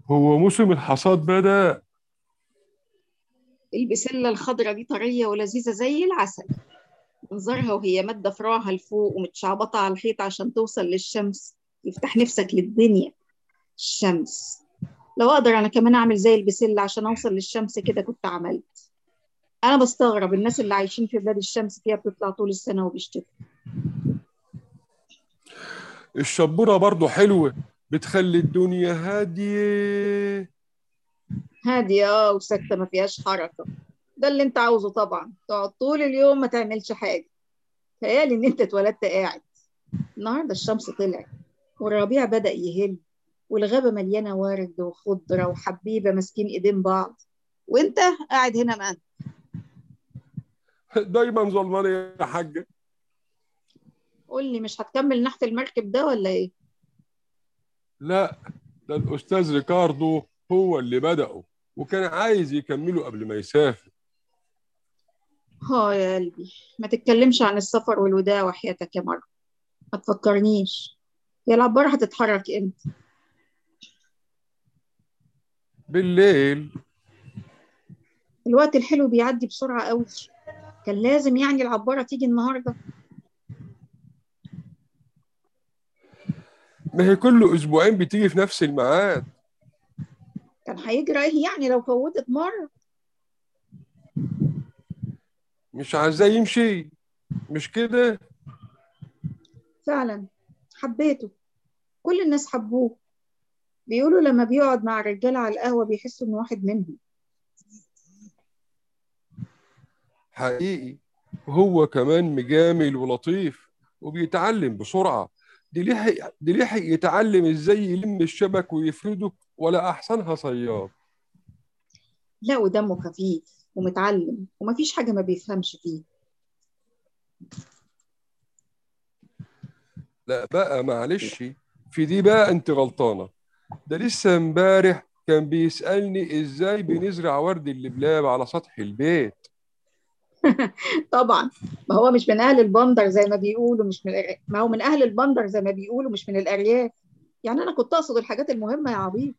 هو موسم الحصاد بدأ البسلة الخضرة دي طرية ولذيذة زي العسل منظرها وهي مادة فراها لفوق ومتشعبطة على الحيط عشان توصل للشمس يفتح نفسك للدنيا الشمس لو أقدر أنا كمان أعمل زي البسلة عشان أوصل للشمس كده كنت عملت أنا بستغرب الناس اللي عايشين في بلاد الشمس فيها بتطلع طول السنة وبيشتكوا الشبورة برضو حلوة بتخلي الدنيا هادية هادية اه وساكتة ما فيهاش حركة ده اللي انت عاوزه طبعا تقعد طول اليوم ما تعملش حاجة تهيألي ان انت اتولدت قاعد النهاردة الشمس طلعت والربيع بدأ يهل والغابة مليانة ورد وخضرة وحبيبة ماسكين ايدين بعض وانت قاعد هنا ما انت دايما ظلمانة يا حاجة قول لي مش هتكمل نحت المركب ده ولا ايه لا ده الأستاذ ريكاردو هو اللي بدأه وكان عايز يكمله قبل ما يسافر اه يا قلبي ما تتكلمش عن السفر والوداع وحياتك يا مرة ما تفكرنيش يا العبارة هتتحرك امتى بالليل الوقت الحلو بيعدي بسرعة قوي كان لازم يعني العبارة تيجي النهاردة ما هي كل أسبوعين بتيجي في نفس الميعاد كان هيجرى ايه يعني لو فوتت مرة مش عايزاه يمشي مش كده فعلا حبيته كل الناس حبوه بيقولوا لما بيقعد مع الرجالة على القهوة بيحسوا إنه واحد منهم حقيقي هو كمان مجامل ولطيف وبيتعلم بسرعة دي لحق دي لحق يتعلم ازاي يلم الشبك ويفرده ولا احسنها صياد لا ودمه خفيف ومتعلم ومفيش حاجة ما بيفهمش فيه لا بقى معلش في دي بقى انت غلطانة ده لسه امبارح كان بيسألني ازاي بنزرع ورد اللبلاب على سطح البيت طبعا ما هو مش من أهل البندر زي ما بيقولوا مش من الأر- ما هو من أهل البندر زي ما بيقولوا مش من الأرياف يعني أنا كنت أقصد الحاجات المهمة يا عبيط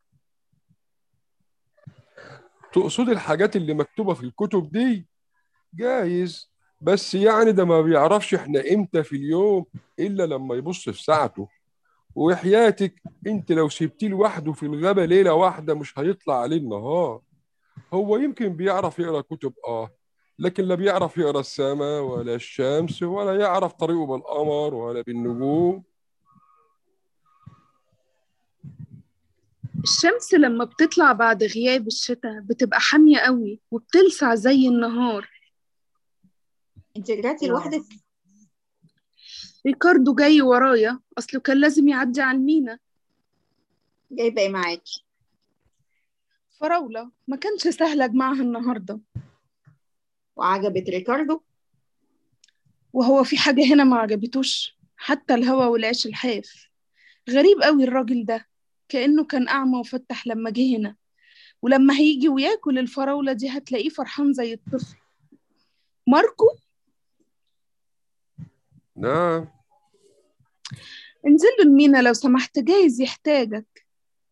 تقصد الحاجات اللي مكتوبة في الكتب دي جايز بس يعني ده ما بيعرفش احنا امتى في اليوم الا لما يبص في ساعته وحياتك انت لو سبتيه لوحده في الغابة ليلة واحدة مش هيطلع عليه النهار هو يمكن بيعرف يقرا كتب اه لكن لا بيعرف يقرا السماء ولا الشمس ولا يعرف طريقه بالقمر ولا بالنجوم الشمس لما بتطلع بعد غياب الشتاء بتبقى حامية قوي وبتلسع زي النهار أنت رجعتي لوحدك ريكاردو جاي ورايا أصله كان لازم يعدي على المينا جايبة إيه معاكي فراولة ما كانش سهل أجمعها النهاردة وعجبت ريكاردو وهو في حاجة هنا ما عجبتوش حتى الهوا والعيش الحاف غريب قوي الراجل ده كأنه كان أعمى وفتح لما جه هنا ولما هيجي وياكل الفراولة دي هتلاقيه فرحان زي الطفل ماركو نعم انزل له المينا لو سمحت جايز يحتاجك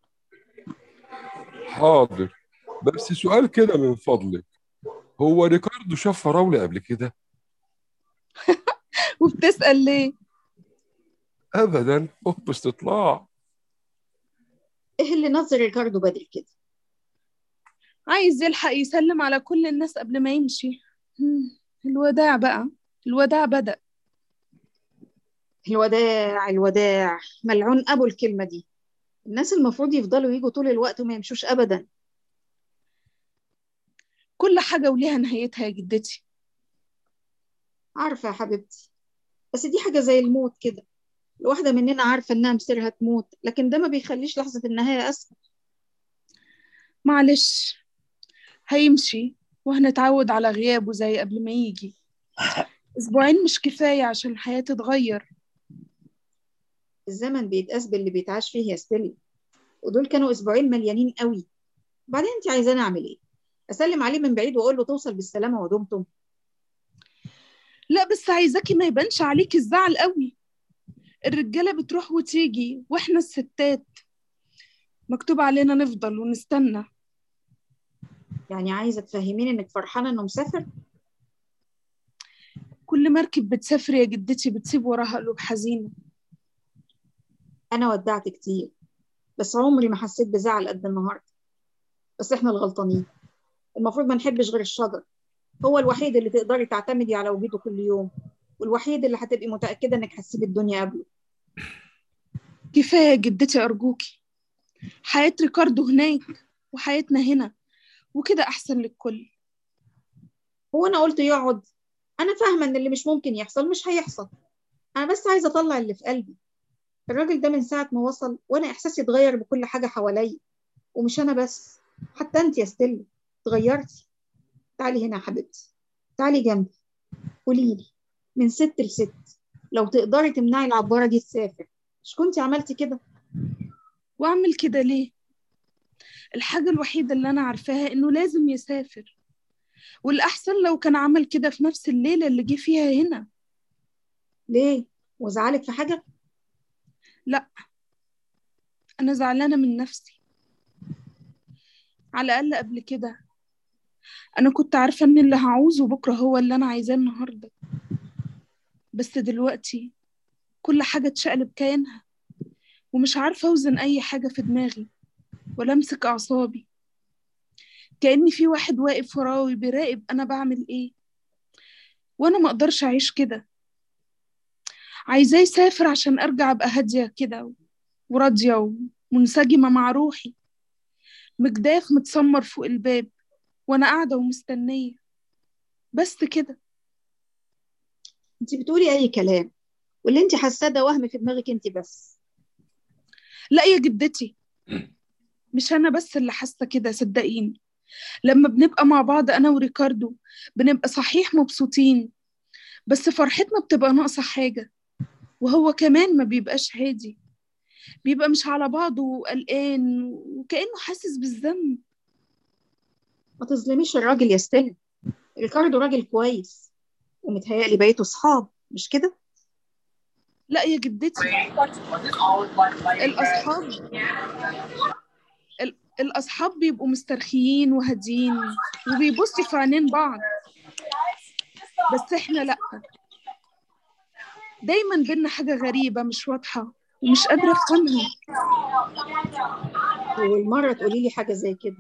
حاضر بس سؤال كده من فضلك هو ريكاردو شاف فراولة قبل كده وبتسأل ليه ابدا هوب استطلاع إيه اللي نظر ريكاردو بدري كده عايز يلحق يسلم على كل الناس قبل ما يمشي هم، الوداع بقى الوداع بدأ الوداع الوداع ملعون أبو الكلمة دي الناس المفروض يفضلوا يجوا طول الوقت وما يمشوش أبدا كل حاجة وليها نهايتها يا جدتي عارفة يا حبيبتي بس دي حاجة زي الموت كده الواحدة مننا عارفة إنها مصيرها تموت لكن ده ما بيخليش لحظة النهاية أسهل معلش هيمشي وهنتعود على غيابه زي قبل ما يجي أسبوعين مش كفاية عشان الحياة تتغير الزمن بيتقاس باللي بيتعاش فيه يا ستيلي ودول كانوا أسبوعين مليانين قوي بعدين أنت عايزاني أعمل إيه؟ أسلم عليه من بعيد وأقول له توصل بالسلامة ودمتم لا بس عايزاكي ما يبانش عليكي الزعل قوي الرجالة بتروح وتيجي واحنا الستات مكتوب علينا نفضل ونستنى يعني عايزة تفهميني إنك فرحانة إنه مسافر كل مركب بتسافر يا جدتي بتسيب وراها قلوب حزينة أنا ودعت كتير بس عمري ما حسيت بزعل قد النهاردة بس إحنا الغلطانين المفروض ما نحبش غير الشجر هو الوحيد اللي تقدري تعتمدي على وجوده كل يوم والوحيد اللي هتبقي متأكدة إنك هتسيبي الدنيا قبله كفاية يا جدتي أرجوكي حياة ريكاردو هناك وحياتنا هنا وكده أحسن للكل هو أنا قلت يقعد أنا فاهمة إن اللي مش ممكن يحصل مش هيحصل أنا بس عايزة أطلع اللي في قلبي الراجل ده من ساعة ما وصل وأنا إحساسي اتغير بكل حاجة حواليا ومش أنا بس حتى أنت يا ستيلا اتغيرتي تعالي هنا يا حبيبتي تعالي جنبي قولي لي من ست لست لو تقدري تمنعي العبارة دي تسافر مش كنتي عملتي كده وأعمل كده ليه؟ الحاجة الوحيدة اللي أنا عارفاها إنه لازم يسافر والأحسن لو كان عمل كده في نفس الليلة اللي جه فيها هنا ليه وزعلك في حاجة لا أنا زعلانة من نفسي على الأقل قبل كده أنا كنت عارفة إن اللي هعوزه بكرة هو اللي أنا عايزاه النهاردة بس دلوقتي كل حاجة اتشقلب كيانها ومش عارفة أوزن أي حاجة في دماغي ولا أمسك أعصابي كأني في واحد واقف وراوي بيراقب أنا بعمل إيه وأنا ما أقدرش أعيش كده عايزاه يسافر عشان أرجع أبقى هادية كده وراضية ومنسجمة مع روحي مجداف متسمر فوق الباب وأنا قاعدة ومستنية بس كده انت بتقولي أي كلام واللي انت حاساه ده وهم في دماغك انت بس لا يا جدتي مش أنا بس اللي حاسة كده صدقيني لما بنبقى مع بعض أنا وريكاردو بنبقى صحيح مبسوطين بس فرحتنا بتبقى ناقصة حاجة وهو كمان ما بيبقاش هادي بيبقى مش على بعضه وقلقان وكأنه حاسس بالذنب ما تظلميش الراجل يا ستيلا ريكاردو راجل كويس ومتهيألي بقيتوا صحاب مش كده لا يا جدتي الأصحاب ال- الأصحاب بيبقوا مسترخيين وهاديين وبيبصوا في عينين بعض بس إحنا لأ دايما بينا حاجة غريبة مش واضحة ومش قادرة أفهمها والمرة تقولي لي حاجة زي كده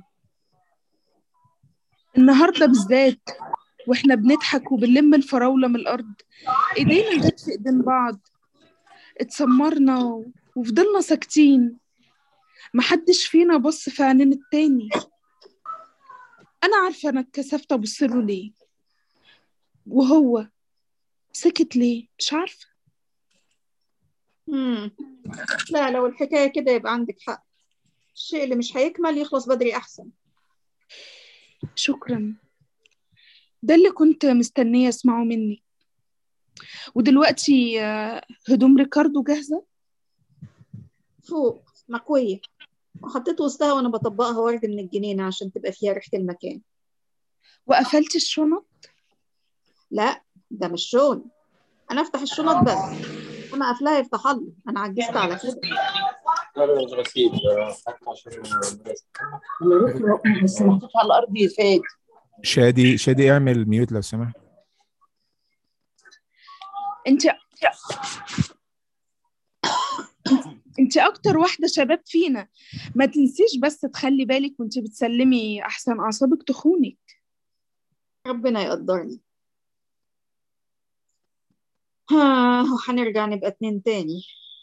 النهاردة بالذات وإحنا بنضحك وبنلم الفراولة من الأرض إيدينا جت في إيدين بعض اتسمرنا وفضلنا ساكتين محدش فينا بص في عينين التاني أنا عارفة أنا اتكسفت أبص له ليه وهو سكت ليه مش عارفة مم. لا لو الحكاية كده يبقى عندك حق الشيء اللي مش هيكمل يخلص بدري أحسن شكرا ده اللي كنت مستنية أسمعه مني ودلوقتي آه، هدوم ريكاردو جاهزة فوق مكوية وحطيت وسطها وأنا بطبقها ورد من الجنينة عشان تبقى فيها ريحة المكان وقفلت الشنط لا ده مش شغل أنا أفتح الشنط بس أنا قافلاها يفتح الله أنا عجزت على كده بس محطوط على الارض يفاد شادي شادي اعمل ميوت لو سمحت انت انت اكتر واحدة شباب فينا ما تنسيش بس تخلي بالك وانت بتسلمي احسن اعصابك تخونك ربنا يقدرني ها وهنرجع نبقى اتنين تاني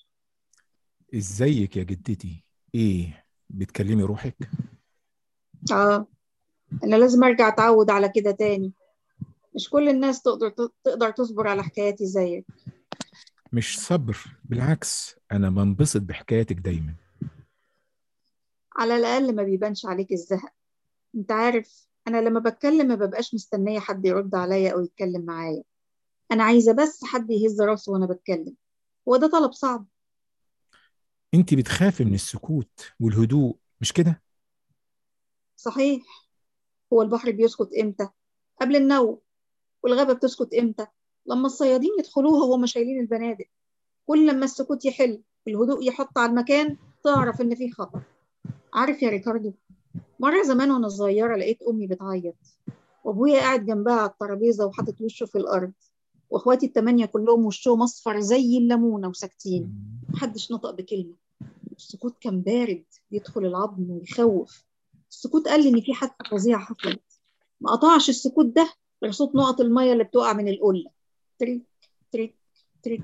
ازيك يا جدتي ايه بتكلمي روحك اه انا لازم ارجع اتعود على كده تاني مش كل الناس تقدر تقدر تصبر على حكاياتي زيك مش صبر بالعكس انا بنبسط بحكايتك دايما على الاقل ما بيبانش عليك الزهق انت عارف انا لما بتكلم ما ببقاش مستنيه حد يرد عليا او يتكلم معايا انا عايزه بس حد يهز راسه وانا بتكلم هو ده طلب صعب انت بتخافي من السكوت والهدوء مش كده صحيح هو البحر بيسكت امتى قبل النوم والغابه بتسكت امتى لما الصيادين يدخلوها وهم شايلين البنادق كل لما السكوت يحل والهدوء يحط على المكان تعرف ان في خطر عارف يا ريكاردو مرة زمان وأنا صغيرة لقيت أمي بتعيط وأبويا قاعد جنبها على الترابيزة وحاطط وشه في الأرض وإخواتي التمانية كلهم وشهم أصفر زي الليمونة وساكتين محدش نطق بكلمة السكوت كان بارد يدخل العظم ويخوف السكوت قال لي إن في حادثة فظيعة حصلت ما قطعش السكوت ده غير صوت نقط المية اللي بتقع من القلة تريك تريك تريك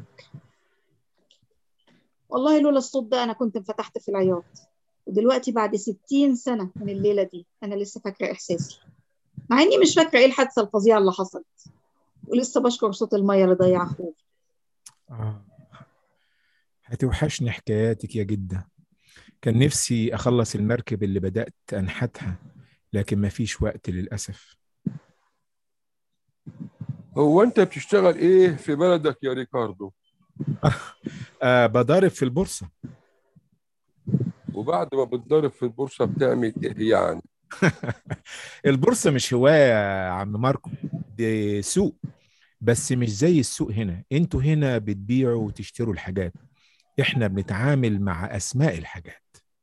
والله لولا الصوت ده أنا كنت انفتحت في العياط ودلوقتي بعد ستين سنة من الليلة دي أنا لسه فاكرة إحساسي مع إني مش فاكرة إيه الحادثة الفظيعة اللي حصلت ولسه بشكر صوت المية اللي ضيع خوفي آه. هتوحشني حكاياتك يا جدة كان نفسي أخلص المركب اللي بدأت أنحتها لكن مفيش وقت للأسف هو انت بتشتغل ايه في بلدك يا ريكاردو آه بضارب في البورصة وبعد ما بتضرب في البورصة بتعمل ايه يعني البورصة مش هواية يا عم ماركو دي سوق بس مش زي السوق هنا انتوا هنا بتبيعوا وتشتروا الحاجات احنا بنتعامل مع أسماء الحاجات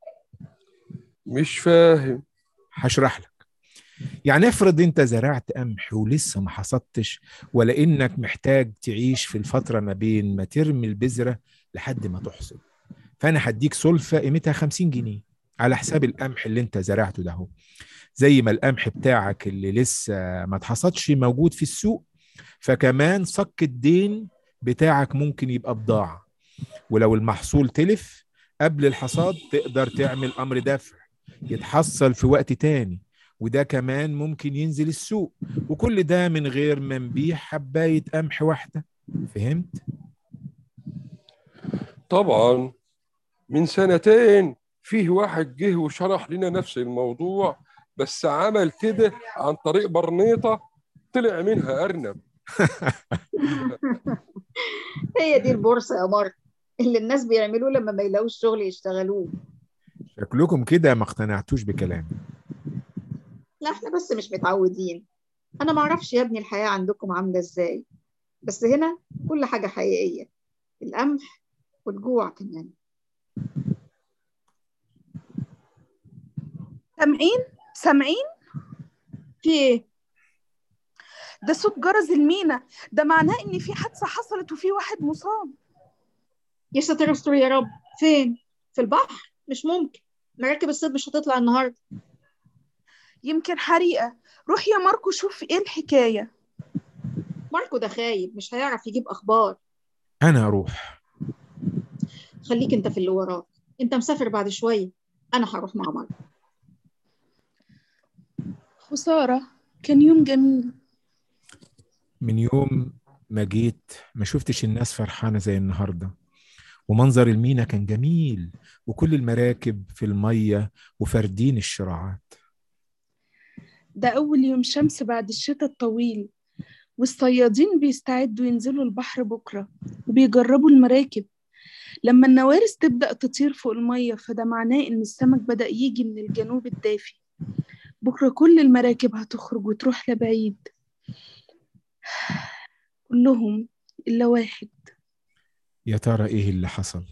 مش فاهم هشرح لك يعني افرض انت زرعت قمح ولسه ما حصدتش ولا انك محتاج تعيش في الفتره ما بين ما ترمي البذره لحد ما تحصد فانا هديك سلفه قيمتها 50 جنيه على حساب القمح اللي انت زرعته ده هو زي ما القمح بتاعك اللي لسه ما اتحصدش موجود في السوق فكمان صك الدين بتاعك ممكن يبقى بضاعه ولو المحصول تلف قبل الحصاد تقدر تعمل امر دفع يتحصل في وقت تاني وده كمان ممكن ينزل السوق وكل ده من غير ما نبيع حباية قمح واحدة فهمت؟ طبعا من سنتين فيه واحد جه وشرح لنا نفس الموضوع بس عمل كده عن طريق برنيطة طلع منها أرنب هي دي البورصة يا مارك اللي الناس بيعملوه لما ما يلاقوش شغل يشتغلوه شكلكم كده ما اقتنعتوش بكلامي لا احنا بس مش متعودين انا ما اعرفش يا ابني الحياة عندكم عاملة ازاي بس هنا كل حاجة حقيقية القمح والجوع كمان سامعين سامعين في ايه ده صوت جرس المينا ده معناه ان في حادثة حصلت وفي واحد مصاب يا ساتر استر يا رب فين في البحر مش ممكن مراكب الصيد مش هتطلع النهارده يمكن حريقة روح يا ماركو شوف ايه الحكاية ماركو ده خايب مش هيعرف يجيب اخبار أنا أروح خليك انت في اللي وراك انت مسافر بعد شوية انا هروح مع ماركو خسارة كان يوم جميل من يوم ما جيت ما شفتش الناس فرحانة زي النهاردة ومنظر المينا كان جميل وكل المراكب في المية وفاردين الشراعات ده أول يوم شمس بعد الشتاء الطويل والصيادين بيستعدوا ينزلوا البحر بكرة وبيجربوا المراكب لما النوارس تبدأ تطير فوق المية فده معناه إن السمك بدأ يجي من الجنوب الدافي بكرة كل المراكب هتخرج وتروح لبعيد كلهم إلا واحد يا ترى إيه اللي حصل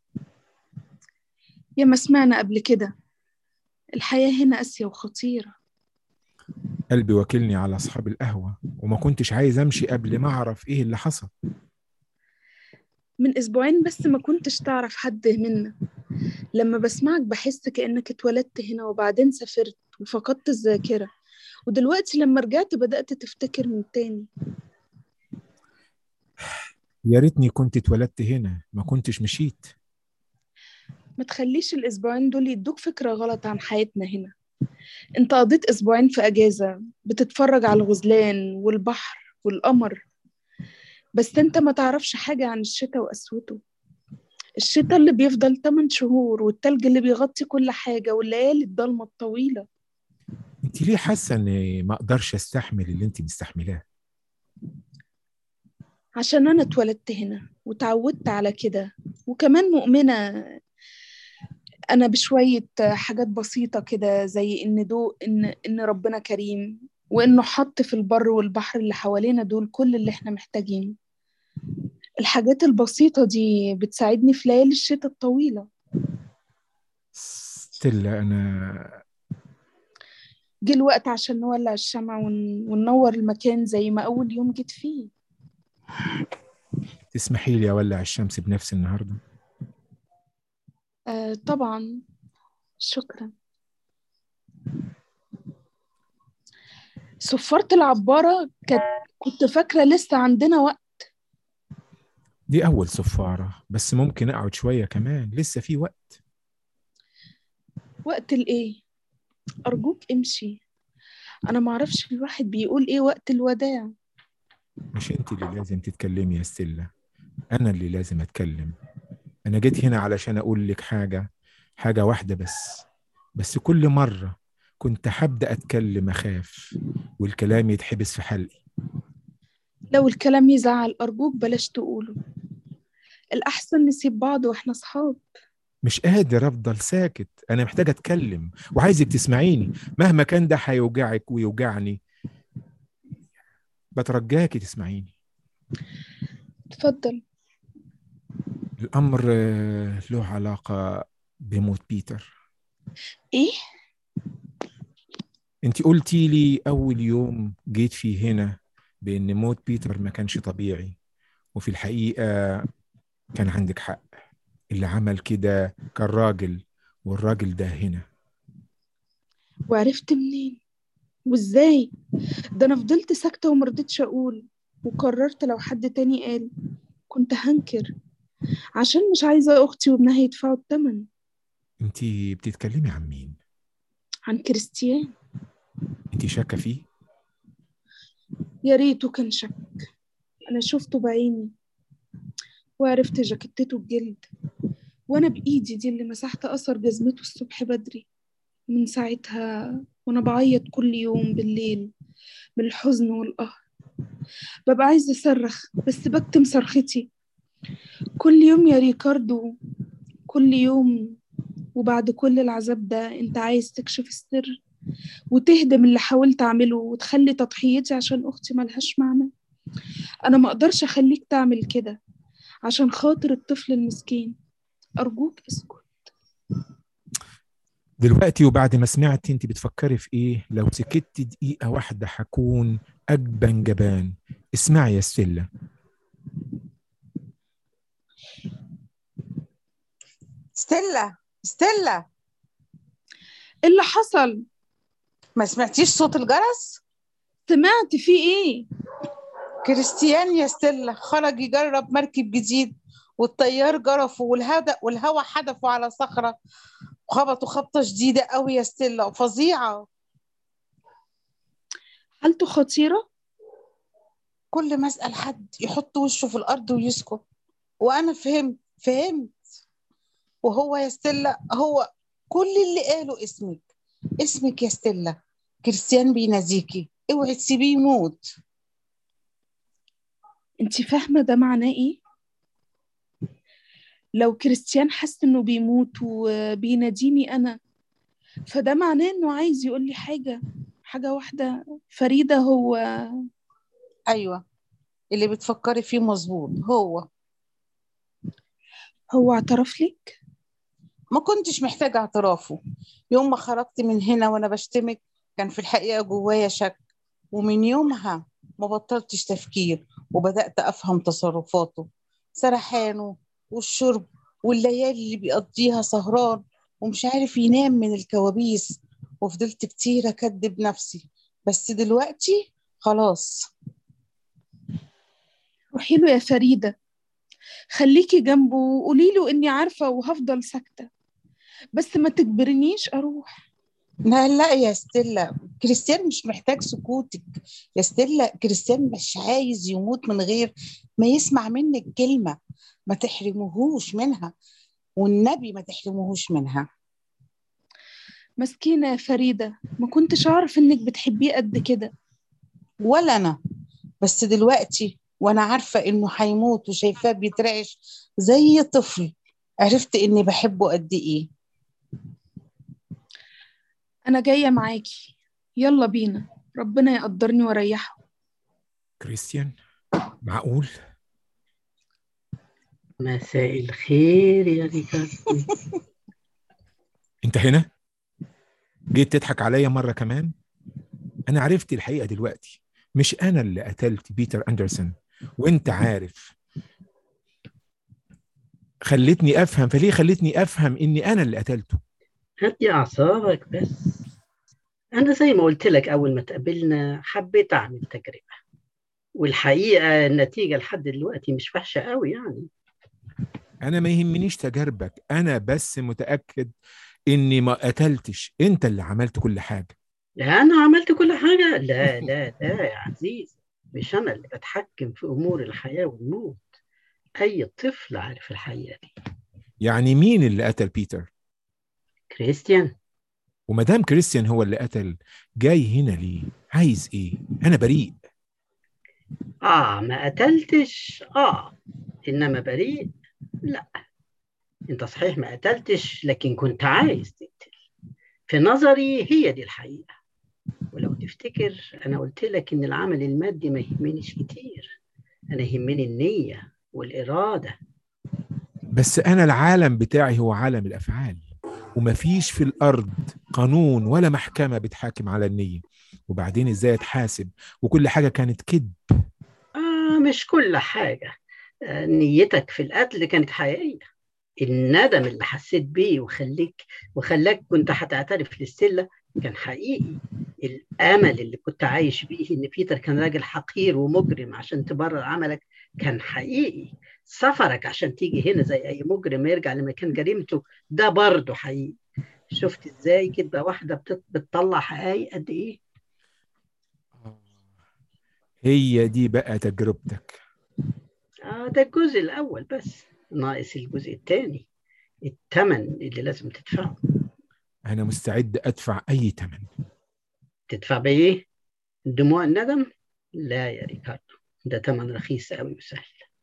يا ما سمعنا قبل كده الحياة هنا قاسية وخطيرة قلبي واكلني على أصحاب القهوة وما كنتش عايز أمشي قبل ما أعرف إيه اللي حصل من أسبوعين بس ما كنتش تعرف حد منا لما بسمعك بحس كأنك اتولدت هنا وبعدين سافرت وفقدت الذاكرة ودلوقتي لما رجعت بدأت تفتكر من تاني يا ريتني كنت اتولدت هنا ما كنتش مشيت ما تخليش الأسبوعين دول يدوك فكرة غلط عن حياتنا هنا انت قضيت أسبوعين في أجازة بتتفرج على الغزلان والبحر والقمر بس انت ما تعرفش حاجة عن الشتاء وقسوته الشتاء اللي بيفضل 8 شهور والتلج اللي بيغطي كل حاجة والليالي الضلمة الطويلة انت ليه حاسة اني ما اقدرش استحمل اللي انت مستحملاه عشان أنا اتولدت هنا وتعودت على كده وكمان مؤمنة أنا بشوية حاجات بسيطة كده زي إن دو إن إن ربنا كريم وإنه حط في البر والبحر اللي حوالينا دول كل اللي إحنا محتاجينه الحاجات البسيطة دي بتساعدني في ليالي الشتاء الطويلة ستيلا انا جه الوقت عشان نولع الشمع ون... وننور المكان زي ما أول يوم جيت فيه تسمحي لي اولع الشمس بنفسي النهارده آه طبعا شكرا صفارة العبارة كانت كنت فاكرة لسه عندنا وقت دي اول صفاره بس ممكن اقعد شويه كمان لسه في وقت وقت الإيه أرجوك امشي أنا معرفش الواحد بيقول إيه وقت الوداع مش انت اللي لازم تتكلمي يا ستيلا انا اللي لازم اتكلم انا جيت هنا علشان اقول لك حاجه حاجه واحده بس بس كل مره كنت هبدا اتكلم اخاف والكلام يتحبس في حلقي لو الكلام يزعل أرجوك بلاش تقوله الأحسن نسيب بعض وإحنا صحاب مش قادر افضل ساكت انا محتاج اتكلم وعايزك تسمعيني مهما كان ده هيوجعك ويوجعني بترجاكي تسمعيني اتفضل الامر آه، له علاقه بموت بيتر إيه انت قلتي لي اول يوم جيت فيه هنا بان موت بيتر ما كانش طبيعي وفي الحقيقه كان عندك حق اللي عمل كده كان راجل والراجل ده هنا وعرفت منين وإزاي ده أنا فضلت ساكتة ومرضتش أقول وقررت لو حد تاني قال كنت هنكر عشان مش عايزة أختي وابنها يدفعوا الثمن انت بتتكلمي عن مين عن كريستيان انت شاكه فيه يا ريته كان شك أنا شفته بعيني وعرفت جاكيتته الجلد وأنا بإيدي دي اللي مسحت أثر جزمته الصبح بدري من ساعتها وأنا بعيط كل يوم بالليل من الحزن والقهر ببقى عايزة أصرخ بس بكتم صرختي كل يوم يا ريكاردو كل يوم وبعد كل العذاب ده انت عايز تكشف السر وتهدم اللي حاولت اعمله وتخلي تضحيتي عشان اختي ملهاش معنى انا ما اقدرش اخليك تعمل كده عشان خاطر الطفل المسكين ارجوك اسكت دلوقتي وبعد ما سمعت انت بتفكري في ايه لو سكت دقيقه واحده هكون اجبن جبان اسمعي يا ستيلا ستيلا ستيلا إيه اللي حصل ما سمعتيش صوت الجرس سمعت في ايه كريستيان يا ستيلا خرج يجرب مركب جديد والطيار جرفه والهدأ والهوا حدفوا على صخرة وخبطوا خبطة شديدة قوي يا ستيلا فظيعة حالته خطيرة كل ما أسأل حد يحط وشه في الأرض ويسكت وأنا فهمت فهمت وهو يا ستيلا هو كل اللي قاله اسمك اسمك يا ستيلا كريستيان بيناديكي اوعي تسيبيه يموت انت فاهمة ده معناه ايه لو كريستيان حس انه بيموت وبيناديني انا فده معناه انه عايز يقول لي حاجة حاجة واحدة فريدة هو ايوه اللي بتفكري فيه مظبوط هو هو اعترف لك ما كنتش محتاجة اعترافه يوم ما خرجت من هنا وانا بشتمك كان في الحقيقة جوايا شك ومن يومها ما بطلتش تفكير وبدأت أفهم تصرفاته سرحانه والشرب والليالي اللي بيقضيها سهران ومش عارف ينام من الكوابيس وفضلت كتير أكدب نفسي بس دلوقتي خلاص روحي له يا فريدة خليكي جنبه وقولي له اني عارفة وهفضل ساكتة بس ما تجبرنيش اروح لا لا يا ستيلا كريستيان مش محتاج سكوتك يا ستيلا كريستيان مش عايز يموت من غير ما يسمع منك كلمة ما تحرموهوش منها والنبي ما تحرموهوش منها مسكينة يا فريدة ما كنتش أعرف إنك بتحبيه قد كده ولا أنا بس دلوقتي وأنا عارفة إنه هيموت وشايفاه بيترعش زي طفل عرفت إني بحبه قد إيه أنا جاية معاكي يلا بينا ربنا يقدرني ويريحه كريستيان معقول مساء الخير يا ريكاردو انت انت هنا جيت تضحك عليا مره كمان انا عرفت الحقيقه دلوقتي مش انا اللي قتلت بيتر اندرسون وانت عارف خلتني افهم فليه خلتني افهم اني انا اللي قتلته هدي أعصابك بس أنا زي ما قلت لك أول ما تقابلنا حبيت أعمل تجربة والحقيقة النتيجة لحد دلوقتي مش وحشة قوي يعني انا ما يهمنيش تجاربك انا بس متاكد اني ما قتلتش انت اللي عملت كل حاجه لا أنا عملت كل حاجة لا لا لا يا عزيز مش أنا اللي بتحكم في أمور الحياة والموت أي طفل عارف الحقيقة دي يعني مين اللي قتل بيتر كريستيان وما دام كريستيان هو اللي قتل جاي هنا ليه عايز ايه انا بريء آه ما قتلتش آه إنما بريء لا أنت صحيح ما قتلتش لكن كنت عايز تقتل في نظري هي دي الحقيقة ولو تفتكر أنا قلت لك إن العمل المادي ما يهمنيش كتير أنا يهمني النية والإرادة بس انا العالم بتاعي هو عالم الافعال ومفيش في الارض قانون ولا محكمه بتحاكم على النيه وبعدين ازاي اتحاسب وكل حاجه كانت كذب آه مش كل حاجة آه نيتك في القتل كانت حقيقية الندم اللي حسيت بيه وخليك وخلاك كنت هتعترف للسلة كان حقيقي الأمل اللي كنت عايش بيه إن بيتر كان راجل حقير ومجرم عشان تبرر عملك كان حقيقي سفرك عشان تيجي هنا زي أي مجرم يرجع لمكان جريمته ده برضه حقيقي شفت ازاي كده واحدة بتط- بتطلع حقايق قد ايه هي دي بقى تجربتك اه ده الجزء الأول بس ناقص الجزء الثاني الثمن اللي لازم تدفعه انا مستعد ادفع اي ثمن تدفع بإيه؟ دموع الندم؟ لا يا ريكاردو ده ثمن رخيص قوي وسهل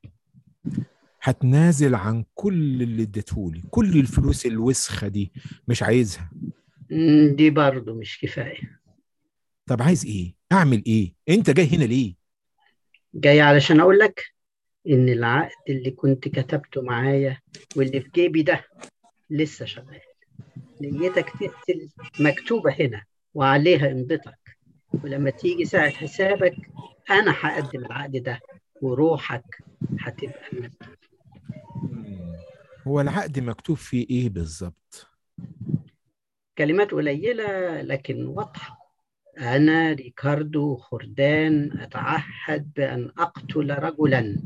هتنازل عن كل اللي اديتهولي كل الفلوس الوسخه دي مش عايزها مم، دي برضه مش كفاية طب عايز ايه اعمل ايه انت جاي هنا ليه جاي علشان أقول لك إن العقد اللي كنت كتبته معايا واللي في جيبي ده لسه شغال نيتك تقتل مكتوبة هنا وعليها امضتك ولما تيجي ساعة حسابك أنا هقدم العقد ده وروحك هتبقى مسؤول. هو العقد مكتوب فيه ايه بالظبط كلمات قليلة لكن واضحة أنا ريكاردو خردان أتعهد بأن أقتل رجلا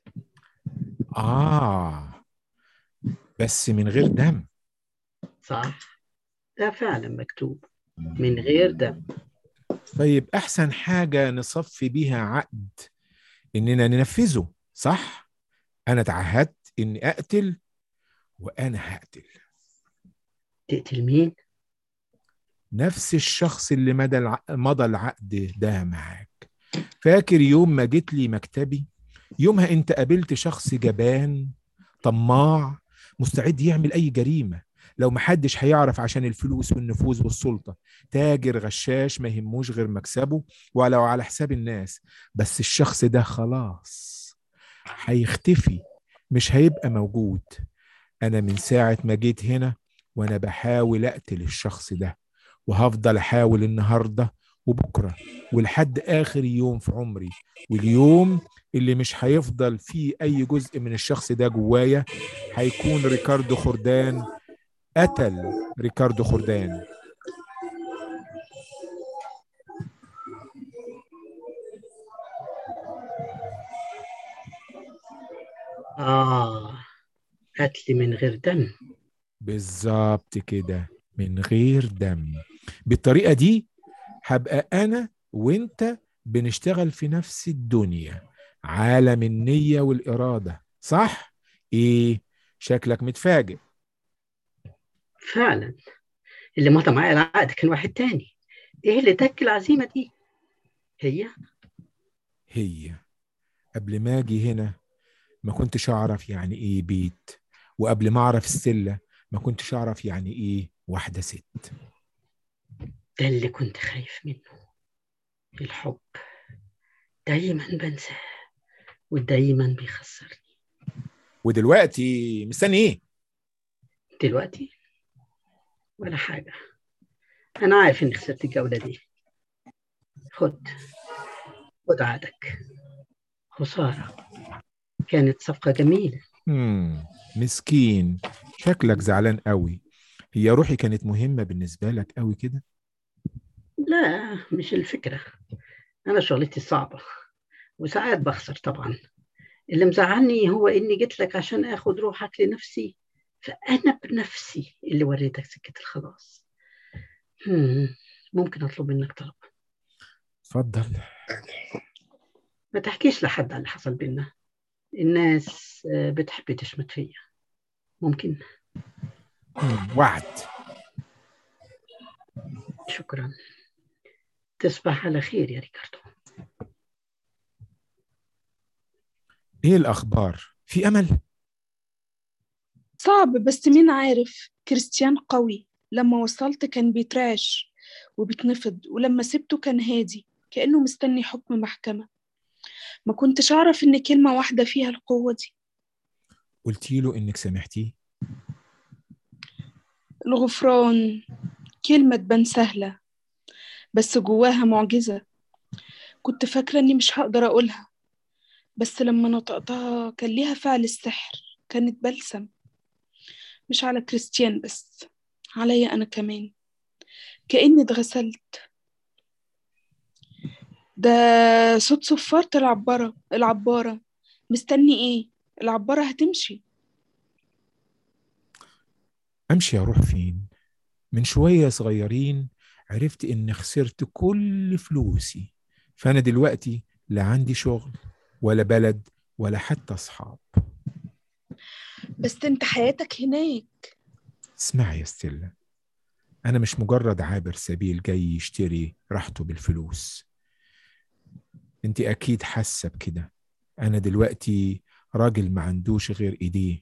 اه بس من غير دم صح ده فعلا مكتوب من غير دم طيب احسن حاجه نصفي بيها عقد اننا ننفذه صح انا تعهدت اني اقتل وانا هقتل تقتل مين؟ نفس الشخص اللي مدى الع... مضى العقد ده معاك فاكر يوم ما جيت لي مكتبي يومها انت قابلت شخص جبان طماع مستعد يعمل اي جريمه لو محدش هيعرف عشان الفلوس والنفوذ والسلطه تاجر غشاش ما يهموش غير مكسبه ولو على حساب الناس بس الشخص ده خلاص هيختفي مش هيبقى موجود انا من ساعه ما جيت هنا وانا بحاول اقتل الشخص ده وهفضل احاول النهارده وبكره ولحد اخر يوم في عمري واليوم اللي مش هيفضل فيه اي جزء من الشخص ده جوايا هيكون ريكاردو خردان قتل ريكاردو خردان آه قتل من غير دم بالظبط كده من غير دم بالطريقه دي هبقى انا وانت بنشتغل في نفس الدنيا عالم النيه والاراده صح ايه شكلك متفاجئ فعلا اللي مضى معايا العقد كان واحد تاني ايه اللي تك العزيمة دي هي هي قبل ما اجي هنا ما كنتش اعرف يعني ايه بيت وقبل ما اعرف السله ما كنتش اعرف يعني ايه واحده ست ده اللي كنت خايف منه الحب دايما بنساه ودايما بيخسرني ودلوقتي مستني ايه دلوقتي ولا حاجة أنا عارف إني خسرت الجولة دي خد خد عادك خسارة كانت صفقة جميلة مم. مسكين شكلك زعلان قوي هي روحي كانت مهمة بالنسبة لك قوي كده لا مش الفكرة أنا شغلتي صعبة وساعات بخسر طبعا اللي مزعلني هو إني جيت لك عشان آخد روحك لنفسي فأنا بنفسي اللي وريتك سكة الخلاص هم، ممكن أطلب منك طلب اتفضل ما تحكيش لحد على اللي حصل بينا الناس آه، بتحب تشمت فيا ممكن مم. وعد شكرا تصبح على خير يا ريكاردو ايه الاخبار في امل صعب بس مين عارف كريستيان قوي لما وصلت كان بيترعش وبيتنفض ولما سبته كان هادي كأنه مستني حكم محكمة ما كنتش أعرف إن كلمة واحدة فيها القوة دي قلتي له انك سامحتيه الغفران كلمة تبان سهلة بس جواها معجزة كنت فاكرة إني مش هقدر أقولها بس لما نطقتها كان ليها فعل السحر كانت بلسم مش على كريستيان بس عليا أنا كمان كأني اتغسلت ده صوت صفارة العبارة العبارة مستني إيه العبارة هتمشي امشي اروح فين من شوية صغيرين عرفت اني خسرت كل فلوسي فانا دلوقتي لا عندي شغل ولا بلد ولا حتى اصحاب بس انت حياتك هناك اسمعي يا ستيلا أنا مش مجرد عابر سبيل جاي يشتري راحته بالفلوس أنت أكيد حاسة بكده أنا دلوقتي راجل ما عندوش غير إيديه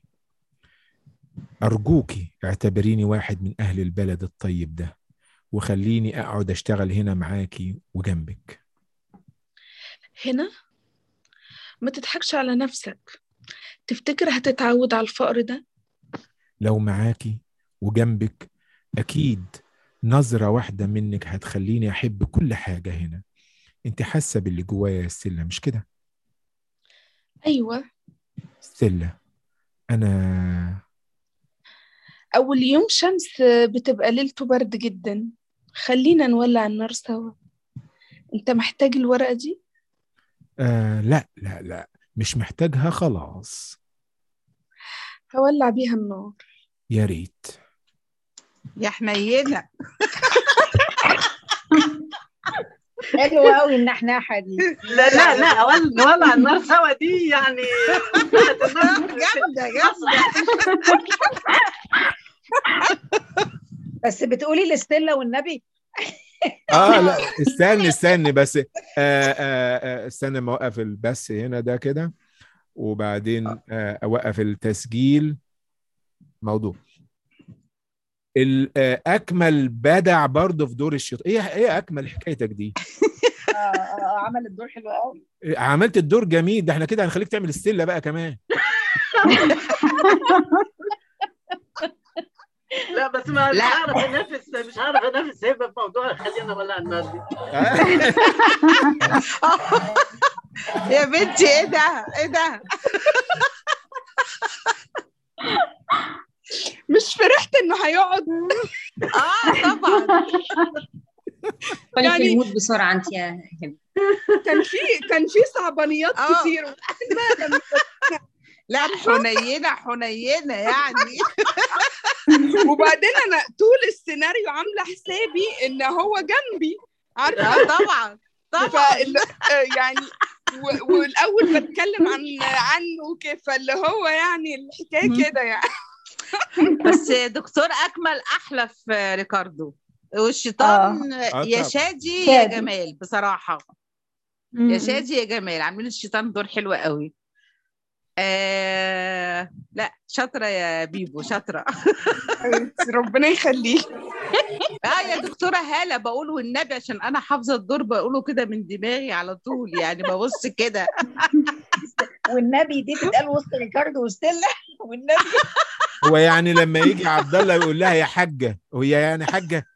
أرجوكي اعتبريني واحد من أهل البلد الطيب ده وخليني أقعد أشتغل هنا معاكي وجنبك هنا ما تضحكش على نفسك تفتكر هتتعود على الفقر ده لو معاكي وجنبك أكيد نظرة واحدة منك هتخليني أحب كل حاجة هنا أنت حاسة باللي جوايا يا ستيلا مش كده؟ أيوة ستيلا أنا أول يوم شمس بتبقى ليلته برد جدا خلينا نولع النار سوا انت محتاج الورقة دي؟ آه لا لا لا مش محتاجها خلاص هولع بيها النار يا ريت يا حنينه حلو قوي النحناحه دي لا لا لا أول نولع النار سوا دي يعني جامده جامده بس بتقولي لستيلا والنبي اه لا استني استني بس آه آه آه استنى ما اوقف البث هنا ده كده وبعدين آه اوقف التسجيل موضوع ال- آه، اكمل بدع برضه في دور الشيطان ايه ايه اكمل حكايتك دي اه اه عمل الدور حلو قوي عملت الدور جميل ده احنا كده هنخليك تعمل ستيلا بقى كمان لا بس ما مش لا. هعرف انافس مش هعرف انافس هبه في موضوع خلينا نولع النار دي يا بنتي ايه ده ايه ده مش فرحت انه هيقعد اه طبعا يعني يعني- في المود بسرعة انت يا هبة كان في كان في صعبانيات آه. كتير لا حنينه حنينه يعني وبعدين انا طول السيناريو عامله حسابي ان هو جنبي عارفه اه طبعا طبعا فال... آه يعني و... والاول بتكلم عن عنه كيف فاللي هو يعني الحكايه كده يعني بس دكتور اكمل احلى في ريكاردو والشيطان آه يا طبعا. شادي يا شادي. جمال بصراحه يا شادي يا جمال عاملين الشيطان دور حلو قوي آه لا شاطره يا بيبو شاطره ربنا يخليه اه يا دكتوره هاله بقول والنبي عشان انا حافظه الدور بقوله كده من دماغي على طول يعني ببص كده والنبي دي تتقال وسط ريكاردو وستيلا والنبي هو يعني لما يجي عبد الله يقول لها يا حاجه وهي يعني حاجه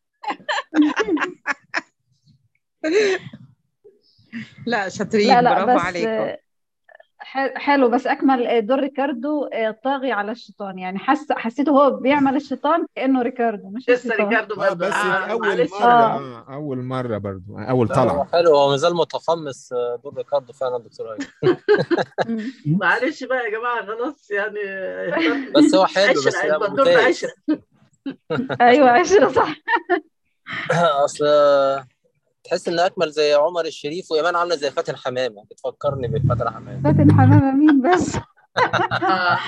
لا شاطرين لا لا برافو بس عليكم آه، ح- حلو بس اكمل دور ريكاردو آه، طاغي على الشيطان يعني حس حسيته هو بيعمل الشيطان كانه ريكاردو مش لسه الشيطان ريكاردو اه برضه بس آه، اول معلش. مره آه. آه. اول مره برضو اول لا، هو طلعه حلو هو مازال متقمص آه، دور ريكاردو فعلا دكتور ايمن مم. معلش بقى يا جماعه خلاص يعني بس هو حلو بس عشرة لا يبقى الدور ده ممتاز عشرة ايوه عشرة صح اصل تحس ان اكمل زي عمر الشريف وايمان عامله زي فاتن حمامه بتفكرني بفاتن حمامه فاتن حمامة مين بس آه.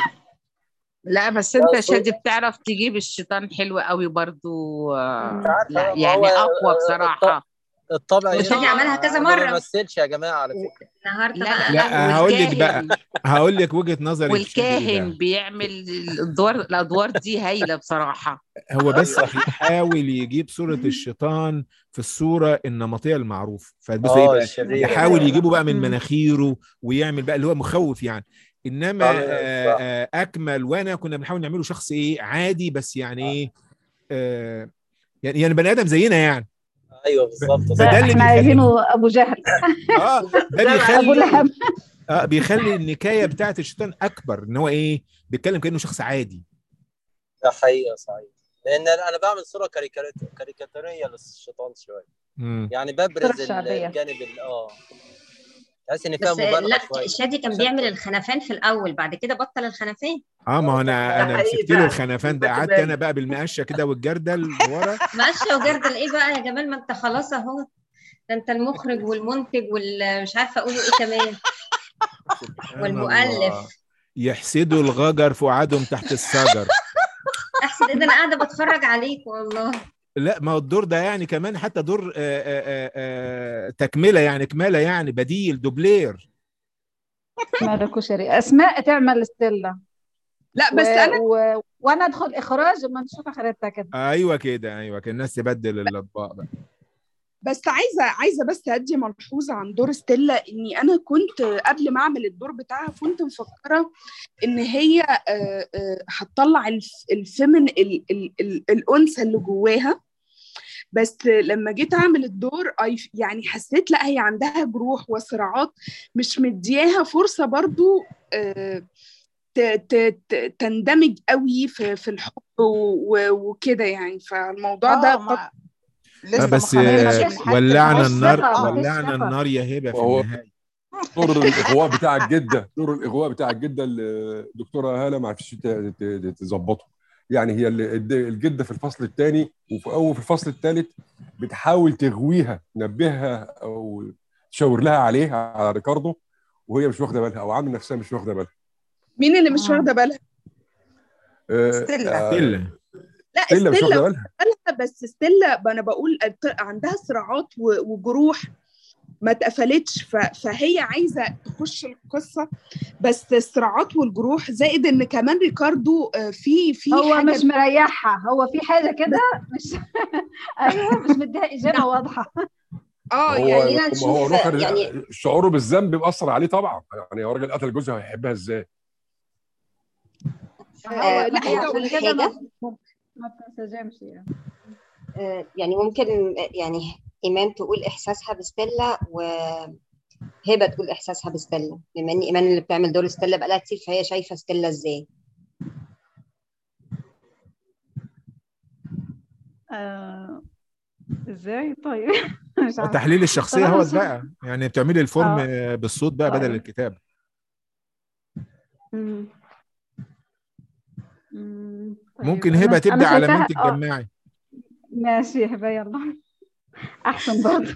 لا بس انت لا، صوت- شادي بتعرف تجيب الشيطان حلو قوي برضو آه، مم. عارفة، لا ما يعني هو اقوى الط- بصراحة الطبع وشادي هنا عملها كذا ما مرة. بيمثلش يا جماعه على فكره النهارده لا بقى لا لا لا هقول لك بقى والكاهن هقول لك وجهه نظري في شادي إيه والكاهن بقى. بيعمل الادوار الادوار دي هايلة بصراحة هو بس بيحاول يجيب صورة الشيطان في الصورة النمطية المعروفة فبص ايه اه بقى الشرير يحاول يجيبه بقى من مم. مناخيره ويعمل بقى اللي هو مخوف يعني انما صحيح، آه، صح. آه، اكمل وانا كنا بنحاول نعمله شخص ايه عادي بس يعني ايه آه، يعني يعني بني ادم زينا يعني ايوه بالظبط فده صح. اللي احنا بيخلي عايزينه ابو جهل اه ده ده بقى ابو بيخلي لهب اه بيخلي النكايه بتاعت الشيطان اكبر ان هو ايه بيتكلم كانه شخص عادي ده حقيقه صحيح لان انا بعمل صوره كاريكاتير- كاريكاتيريه للشيطان شويه مم. يعني الصورة ببرز ال- الشعبية الجانب ال- اه تحس ان فيها بس مبالغه لا شويه شادي كان عشان بيعمل كده. الخنفان في الاول بعد كده بطل الخنفان اه ما هو ده انا انا حقيقي مسكت له فعلا. الخنفان ده خدت قعدت بالي. انا بقى بالمقشه كده والجردل ورا ماشية وجردل ايه بقى يا جمال ما انت خلاص اهو ده انت المخرج والمنتج والمش عارفه اقوله ايه كمان سبحان والمؤلف. الله. يحسدوا الغجر فؤادهم تحت الشجر احسن ايه ده انا قاعده بتفرج عليك والله لا ما هو الدور ده يعني كمان حتى دور آآ آآ آآ تكمله يعني كماله يعني بديل دوبلير ماله كشري اسماء تعمل ستيلا لا و... بس انا و... وانا ادخل اخراج اما نشوف اخرتها كده ايوه كده ايوه كان الناس تبدل الاطباق بقى بس عايزه عايزه بس ادي ملحوظه عن دور ستيلا اني انا كنت قبل ما اعمل الدور بتاعها كنت مفكره ان هي آه، آه، هتطلع الف- الفيمن ال- ال- ال- الانثى اللي جواها بس لما جيت اعمل الدور أي- يعني حسيت لا هي عندها جروح وصراعات مش مدياها فرصه برضو آه، ت- ت- ت- تندمج قوي في في الحب و- و- وكده يعني فالموضوع اه ده ما آه لسه ما بس خرجتش آه، من حالة ولعنا مفيش النار ثقة، مفيش ولعنا ثقة. النار يا هبه في وهو- النهايه دور الاغواء بتاع الجده دور الاغواء بتاع الجده اللي الدكتوره هاله ما عرفتش ت- ت- تظبطه يعني هي اللي- الد- الجده في الفصل الثاني وفي او في الفصل الثالث بتحاول تغويها تنبهها او تشاور لها عليه على ريكاردو وهي مش واخده بالها او عامله نفسها مش واخده بالها مين اللي مش آه. واخده بالها آه، ستيلا. آه، ستيلا لا ستيلا مش واخده ستيلا بالها بالها بس ستيلا انا بقول عندها صراعات و- وجروح ما اتقفلتش ف- فهي عايزه تخش القصه بس الصراعات والجروح زائد ان كمان ريكاردو آه، في في هو حاجه مش مريحها هو في حاجه كده مش ايوه مش مديها اجابه واضحه اه هو يعني خلينا ما هو نشوف روح يعني شعوره بالذنب بيأثر عليه طبعا يعني هو راجل قتل جوزها هيحبها ازاي هو آه، لا هي هي أقول عشان كده حاجة؟ ما ما بتنسجمش يعني آه، يعني ممكن يعني إيمان تقول إحساسها بستيلا وهبة تقول إحساسها بستيلا بما إن إيمان اللي بتعمل دور ستيلا بقالها كتير فهي شايفة ستيلا إزاي آه... ازاي طيب مش عارفه تحليل الشخصيه طب هو أنا بقى يعني بتعملي الفورم آه. بالصوت بقى بدل طيب. الكتاب مم. مم. طيب ممكن أنا- هبه أنا تبدا على ما انت شايفاها- آه، تجمعي ماشي يا هبه يلا احسن برضه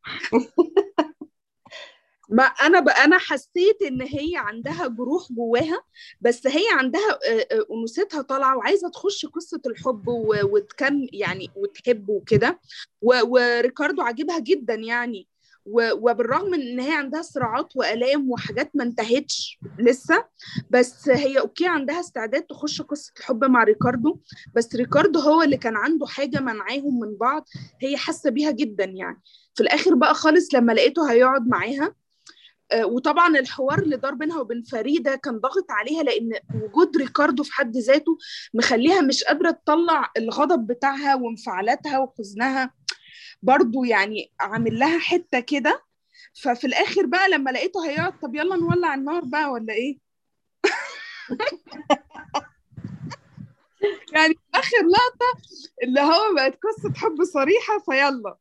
ما انا بقى انا حسيت ان هي عندها جروح جواها بس هي عندها آه، آه، انوثتها طالعه وعايزه تخش قصه الحب و- وتكم يعني وتحب وكده و- وريكاردو عاجبها جدا يعني و- وبالرغم من ان هي عندها صراعات والام وحاجات ما انتهتش لسه بس هي اوكي عندها استعداد تخش قصه الحب مع ريكاردو بس ريكاردو هو اللي كان عنده حاجه منعاهم من بعض هي حاسه بيها جدا يعني في الاخر بقى خالص لما لقيته هيقعد معاها آه، وطبعا الحوار اللي دار بينها وبين فريده كان ضاغط عليها لان وجود ريكاردو في حد ذاته مخليها مش قادره تطلع الغضب بتاعها وانفعالاتها وحزنها برضو يعني عامل لها حته كده ففي الاخر بقى لما لقيته هيقعد طب يلا نولع النار بقى ولا ايه يعني في اخر لقطه اللي هو بقت قصه حب صريحه فيلا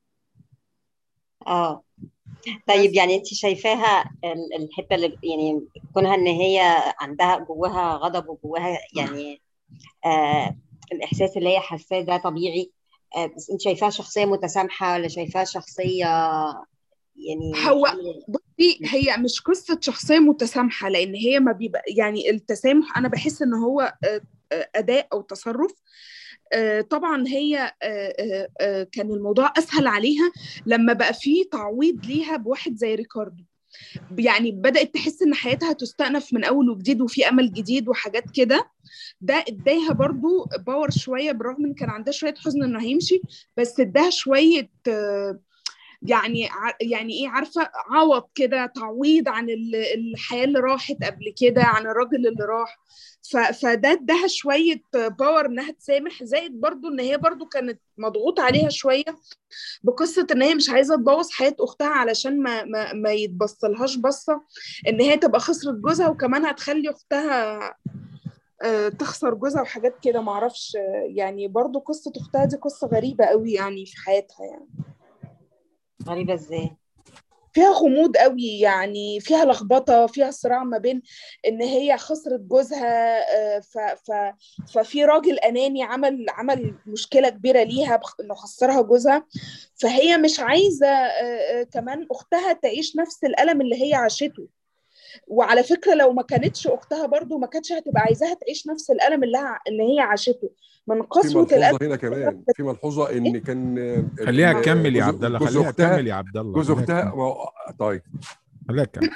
اه طيب يعني انت شايفاها ال- الحته اللي يعني كونها ان هي عندها جواها غضب وجواها يعني آه الاحساس اللي هي حاساه ده طبيعي آه بس انت شايفاها شخصيه متسامحه ولا شايفاها شخصيه يعني هو بصي هي مش قصة شخصية متسامحة لأن هي ما بيبقى يعني التسامح أنا بحس إن هو آه، آه، أداء أو تصرف آه، طبعا هي آه، آه، آه، كان الموضوع أسهل عليها لما بقى فيه تعويض ليها بواحد زي ريكاردو يعني بدأت تحس إن حياتها تستأنف من أول وجديد وفي أمل جديد وحاجات كده ده اداها برضو باور شوية بالرغم إن كان عندها شوية حزن إنه هيمشي بس اداها شوية آه، يعني ع- يعني ايه عارفه عوض كده تعويض عن ال- الحياه اللي راحت قبل كده عن الراجل اللي راح ف- فده اداها شويه باور انها تسامح زائد برضو ان هي برضو كانت مضغوط عليها شويه بقصه ان هي مش عايزه تبوظ حياه اختها علشان ما ما, ما يتبصلهاش بصه ان هي تبقى خسرت جوزها وكمان هتخلي اختها آه، تخسر جوزها وحاجات كده معرفش آه، يعني برضو قصه اختها دي قصه غريبه قوي يعني في حياتها يعني غريبه ازاي فيها غموض قوي يعني فيها لخبطه فيها صراع ما بين ان هي خسرت جوزها آه، ف ف ففي راجل اناني عمل عمل مشكله كبيره ليها بخ- انه خسرها جوزها فهي مش عايزه آه، آه، كمان اختها تعيش نفس الالم اللي هي عاشته وعلى فكره لو ما كانتش اختها برضو ما كانتش هتبقى عايزاها تعيش نفس الالم اللي ه- اللي هي عاشته من في قسوه الالم ملحوظه هنا كمان في ملحوظه ان كان آه، خليها ال- تكمل يا جوز- عبد الله جوز خليها اختها تكمل يا عبد الله جوز خليها اختها تكمل. ما هو- طيب خليها تكمل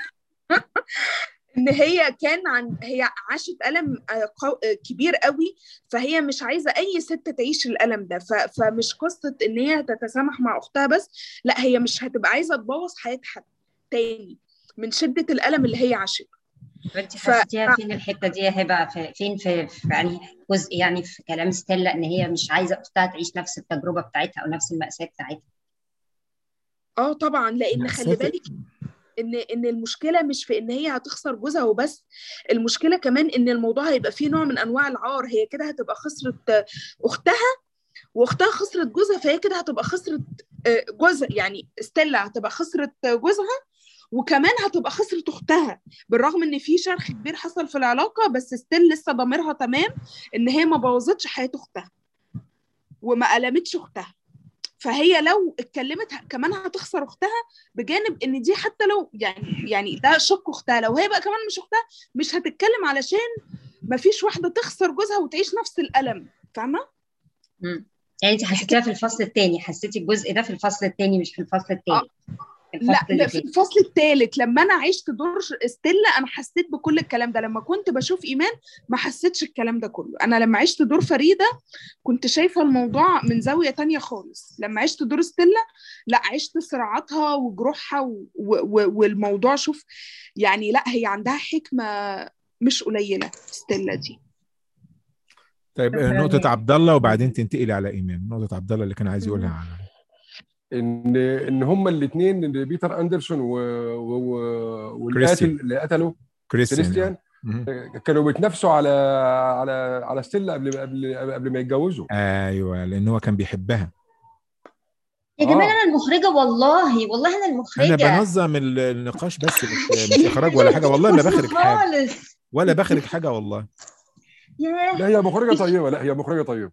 ان هي كان عن هي عاشت الم آه، قو- آه، كبير قوي فهي مش عايزه اي ست تعيش الالم ده ف... فمش قصه ان هي تتسامح مع اختها بس لا هي مش هتبقى عايزه تبوظ حياه حد تاني من شده الالم اللي هي عاشته انت ف- حسيتيها فين الحته دي يا هبه في فين في, في يعني جزء يعني في كلام ستيلا ان هي مش عايزه اختها تعيش نفس التجربه بتاعتها او نفس المأساة بتاعتها اه طبعا لان خلي مأساة بالك ان ان المشكله مش في ان هي هتخسر جوزها وبس المشكله كمان ان الموضوع هيبقى فيه نوع من انواع العار هي كده هتبقى خسرت آه، اختها واختها خسرت جوزها فهي كده هتبقى خسرت آه، جوزها يعني ستيلا هتبقى خسرت آه، جوزها وكمان هتبقى خسرت اختها بالرغم ان في شرخ كبير حصل في العلاقه بس ستيل لسه ضميرها تمام ان هي ما بوظتش حياه اختها وما ألمتش اختها فهي لو اتكلمت ه- كمان هتخسر اختها بجانب ان دي حتى لو يعني يعني ده شق اختها لو هي بقى كمان مش اختها مش هتتكلم علشان ما فيش واحده تخسر جوزها وتعيش نفس الالم فاهمه مم. يعني انت حسيتيها في الفصل الثاني حسيتي الجزء ده في الفصل الثاني مش في الفصل الثالث لا لا في الفصل الثالث لما انا عشت دور ستيلا انا حسيت بكل الكلام ده لما كنت بشوف ايمان ما حسيتش الكلام ده كله انا لما عشت دور فريده كنت شايفه الموضوع من زاويه تانية خالص لما عشت دور ستيلا لا عشت صراعاتها وجروحها و... و... والموضوع شوف يعني لا هي عندها حكمه مش قليله ستيلا دي طيب شكراً نقطة يا- عبد الله وبعدين تنتقلي على ايمان نقطة عبد الله اللي كان عايز يقولها على ان ان هما الاثنين بيتر اندرسون و... و... والقاتل كريستيان. اللي قتله كريستيان، كريستيان مهم. كانوا بيتنافسوا على على على ستيلا قبل قبل قبل ما يتجوزوا ايوه لان هو كان بيحبها يا جماعه آه. انا المخرجه والله والله انا انا المخرجه بنظم ال- النقاش بس مش مش اخراج ولا حاجة والله ما بخرج حاجة خالص ولا بخرج حاجة والله ياه لا هي مخرجه طيبه لا هي مخرجه طيبه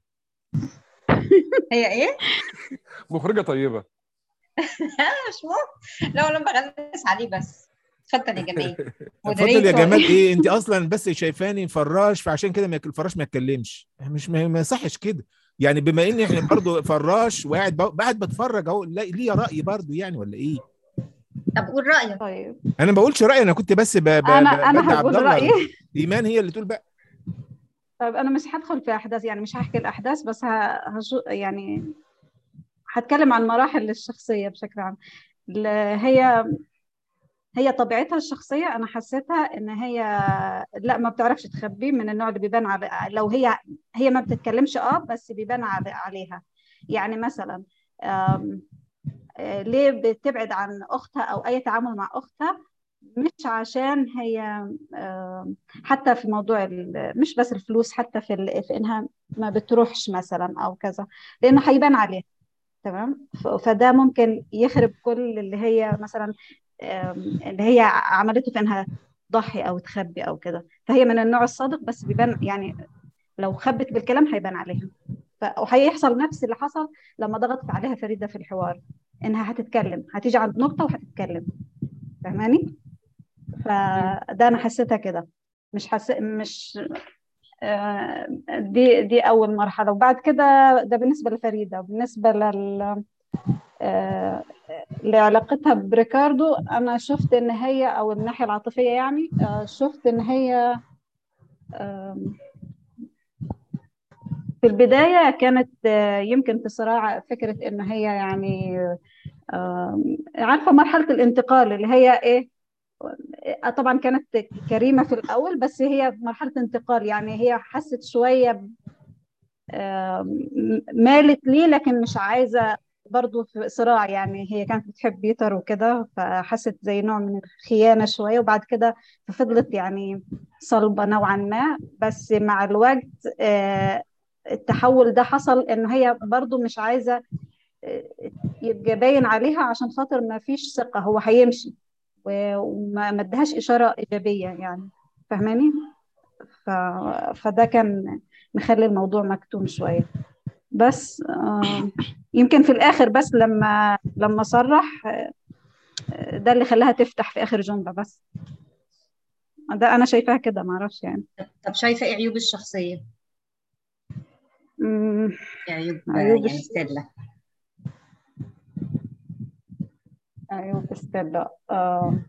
هي ايه؟ مخرجه طيبه مش مهم لا انا بغلس عليه بس اتفضل يا جمال اتفضل يا جمال ايه انت اصلا بس شايفاني فراش فعشان كده ما يك- الفراش ما يتكلمش مش ما ما يصحش كده يعني بما ان احنا برضو فراش وقاعد ب- قاعد بتفرج اهو لا- ليا راي برضو يعني ولا ايه طب قول رايك طيب انا ما بقولش رايي انا كنت بس ب... ب... انا ب- انا بدي عبد هقول الله رايي ايمان هي اللي تقول بقى طيب انا مش هدخل في احداث يعني مش هحكي الاحداث بس ه... هشو يعني هتكلم عن مراحل الشخصيه بشكل عام ال- هي هي طبيعتها الشخصيه انا حسيتها ان هي لا ما بتعرفش تخبي من النوع اللي بيبان على لو هي هي ما بتتكلمش اه بس بيبان على- عليها يعني مثلا آم، آه، ليه بتبعد عن اختها او اي تعامل مع اختها مش عشان هي آم، حتى في موضوع ال- مش بس الفلوس حتى في ال- في انها ما بتروحش مثلا او كذا لانه هيبان عليها تمام ف- فده ممكن يخرب كل اللي هي مثلا آم، اللي هي عملته في انها تضحي او تخبي او كده فهي من النوع الصادق بس بيبان يعني لو خبت بالكلام هيبان عليها ف- وهيحصل نفس اللي حصل لما ضغطت عليها فريدة في الحوار انها هتتكلم هتيجي عند نقطة وهتتكلم فاهماني فده انا حسيتها كده مش حس مش آه، دي دي اول مرحلة وبعد كده ده بالنسبة لفريدة بالنسبة لل آه، لعلاقتها بريكاردو انا شفت ان هي او الناحية العاطفية يعني آه، شفت ان هي آم، في البداية كانت آه، يمكن في صراع فكرة إن هي يعني آم، عارفة مرحلة الانتقال اللي هي إيه آه، طبعا كانت كريمة في الأول بس هي مرحلة انتقال يعني هي حست شوية آم، مالت ليه لكن مش عايزة برضو في صراع يعني هي كانت بتحب بيتر وكده فحست زي نوع من الخيانة شوية وبعد كده فضلت يعني صلبة نوعا ما بس مع الوقت آه، التحول ده حصل ان هي برضو مش عايزة آه، يبقى باين عليها عشان خاطر ما فيش ثقة هو هيمشي و- وما ما ادهاش إشارة إيجابية يعني فاهماني ف... فده كان مخلي الموضوع مكتوم شوية بس آه، يمكن في الآخر بس لما لما صرح آه، ده اللي خلاها تفتح في آخر جملة بس ده أنا شايفاها كده معرفش يعني طب شايفة ايه عيوب الشخصية؟ مم، إيه عيوب عيوب يعني الش- ستيلا أيوة ستيلا آه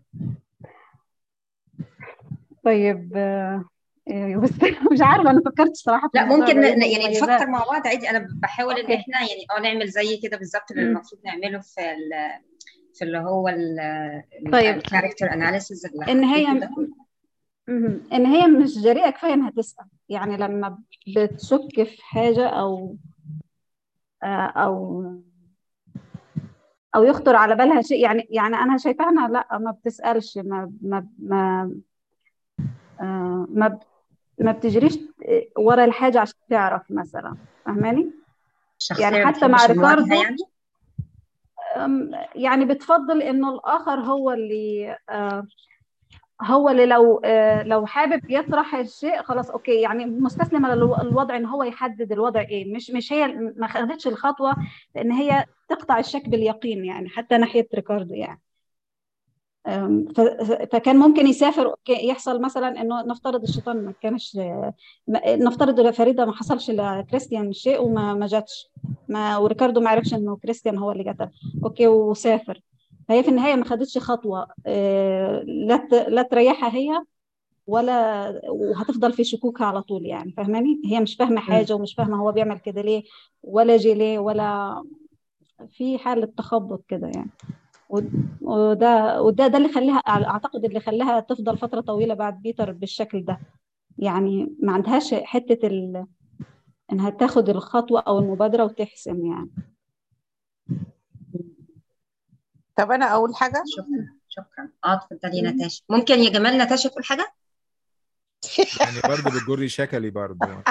طيب آه، أيوة ستيلا مش عارفة أنا فكرت صراحة في لا موضوع ممكن ن- العيوب ن- يعني نفكر والمميزات مع بعض عادي انا بحاول ان أوكي احنا يعني اه نعمل زي كده بالظبط اللي مم. المفروض نعمله في ال- في اللي هو طيب الكاركتر اناليسيز اللي إن هي حكيته ده مهم. ان هي مش جريئه كفايه انها تسال يعني لما بتشك في حاجه او آه، او او يخطر على بالها شيء يعني يعني انا شايفاها انها لا ما بتسالش ما ما ما آه، ما ب- ما بتجريش ورا الحاجه عشان تعرف مثلا فاهماني يعني الشخصية ما حتى مع بتحبش المواجهة ريكاردو يعني أم، يعني بتفضل انه الاخر هو اللي آه، هو اللي لو آه، لو حابب يطرح الشيء خلاص اوكي يعني مستسلمه للوضع ان هو يحدد الوضع ايه مش مش هي ما خدتش الخطوه لان هي تقطع الشك باليقين يعني حتى ناحيه ريكاردو يعني أم، ف- فكان ممكن يسافر أوكي، يحصل مثلا انه نفترض الشيطان ما كانش ما- نفترض إن فريده ما حصلش لكريستيان شيء وما ما جاتش ما وريكاردو ما عرفش انه كريستيان هو اللي قتل اوكي وسافر فهي في النهايه ما خدتش خطوه آه، لا ت- لا تريحها هي ولا وهتفضل في شكوكها على طول يعني فاهماني هي مش فاهمه مم. حاجه ومش فاهمه هو بيعمل كده ليه ولا جي ليه ولا في حاله تخبط كده يعني ود- وده وده ده اللي خلاها اعتقد اللي خلاها تفضل فتره طويله بعد بيتر بالشكل ده يعني ما عندهاش حته ال... انها تاخد الخطوه او المبادره وتحسم يعني طب انا اول حاجه شكرا شكرا اه اتفضلي يا نتاشا ممكن يا جمال نتاشا تقول حاجة؟ يعني برضه بتجري شكلي برضه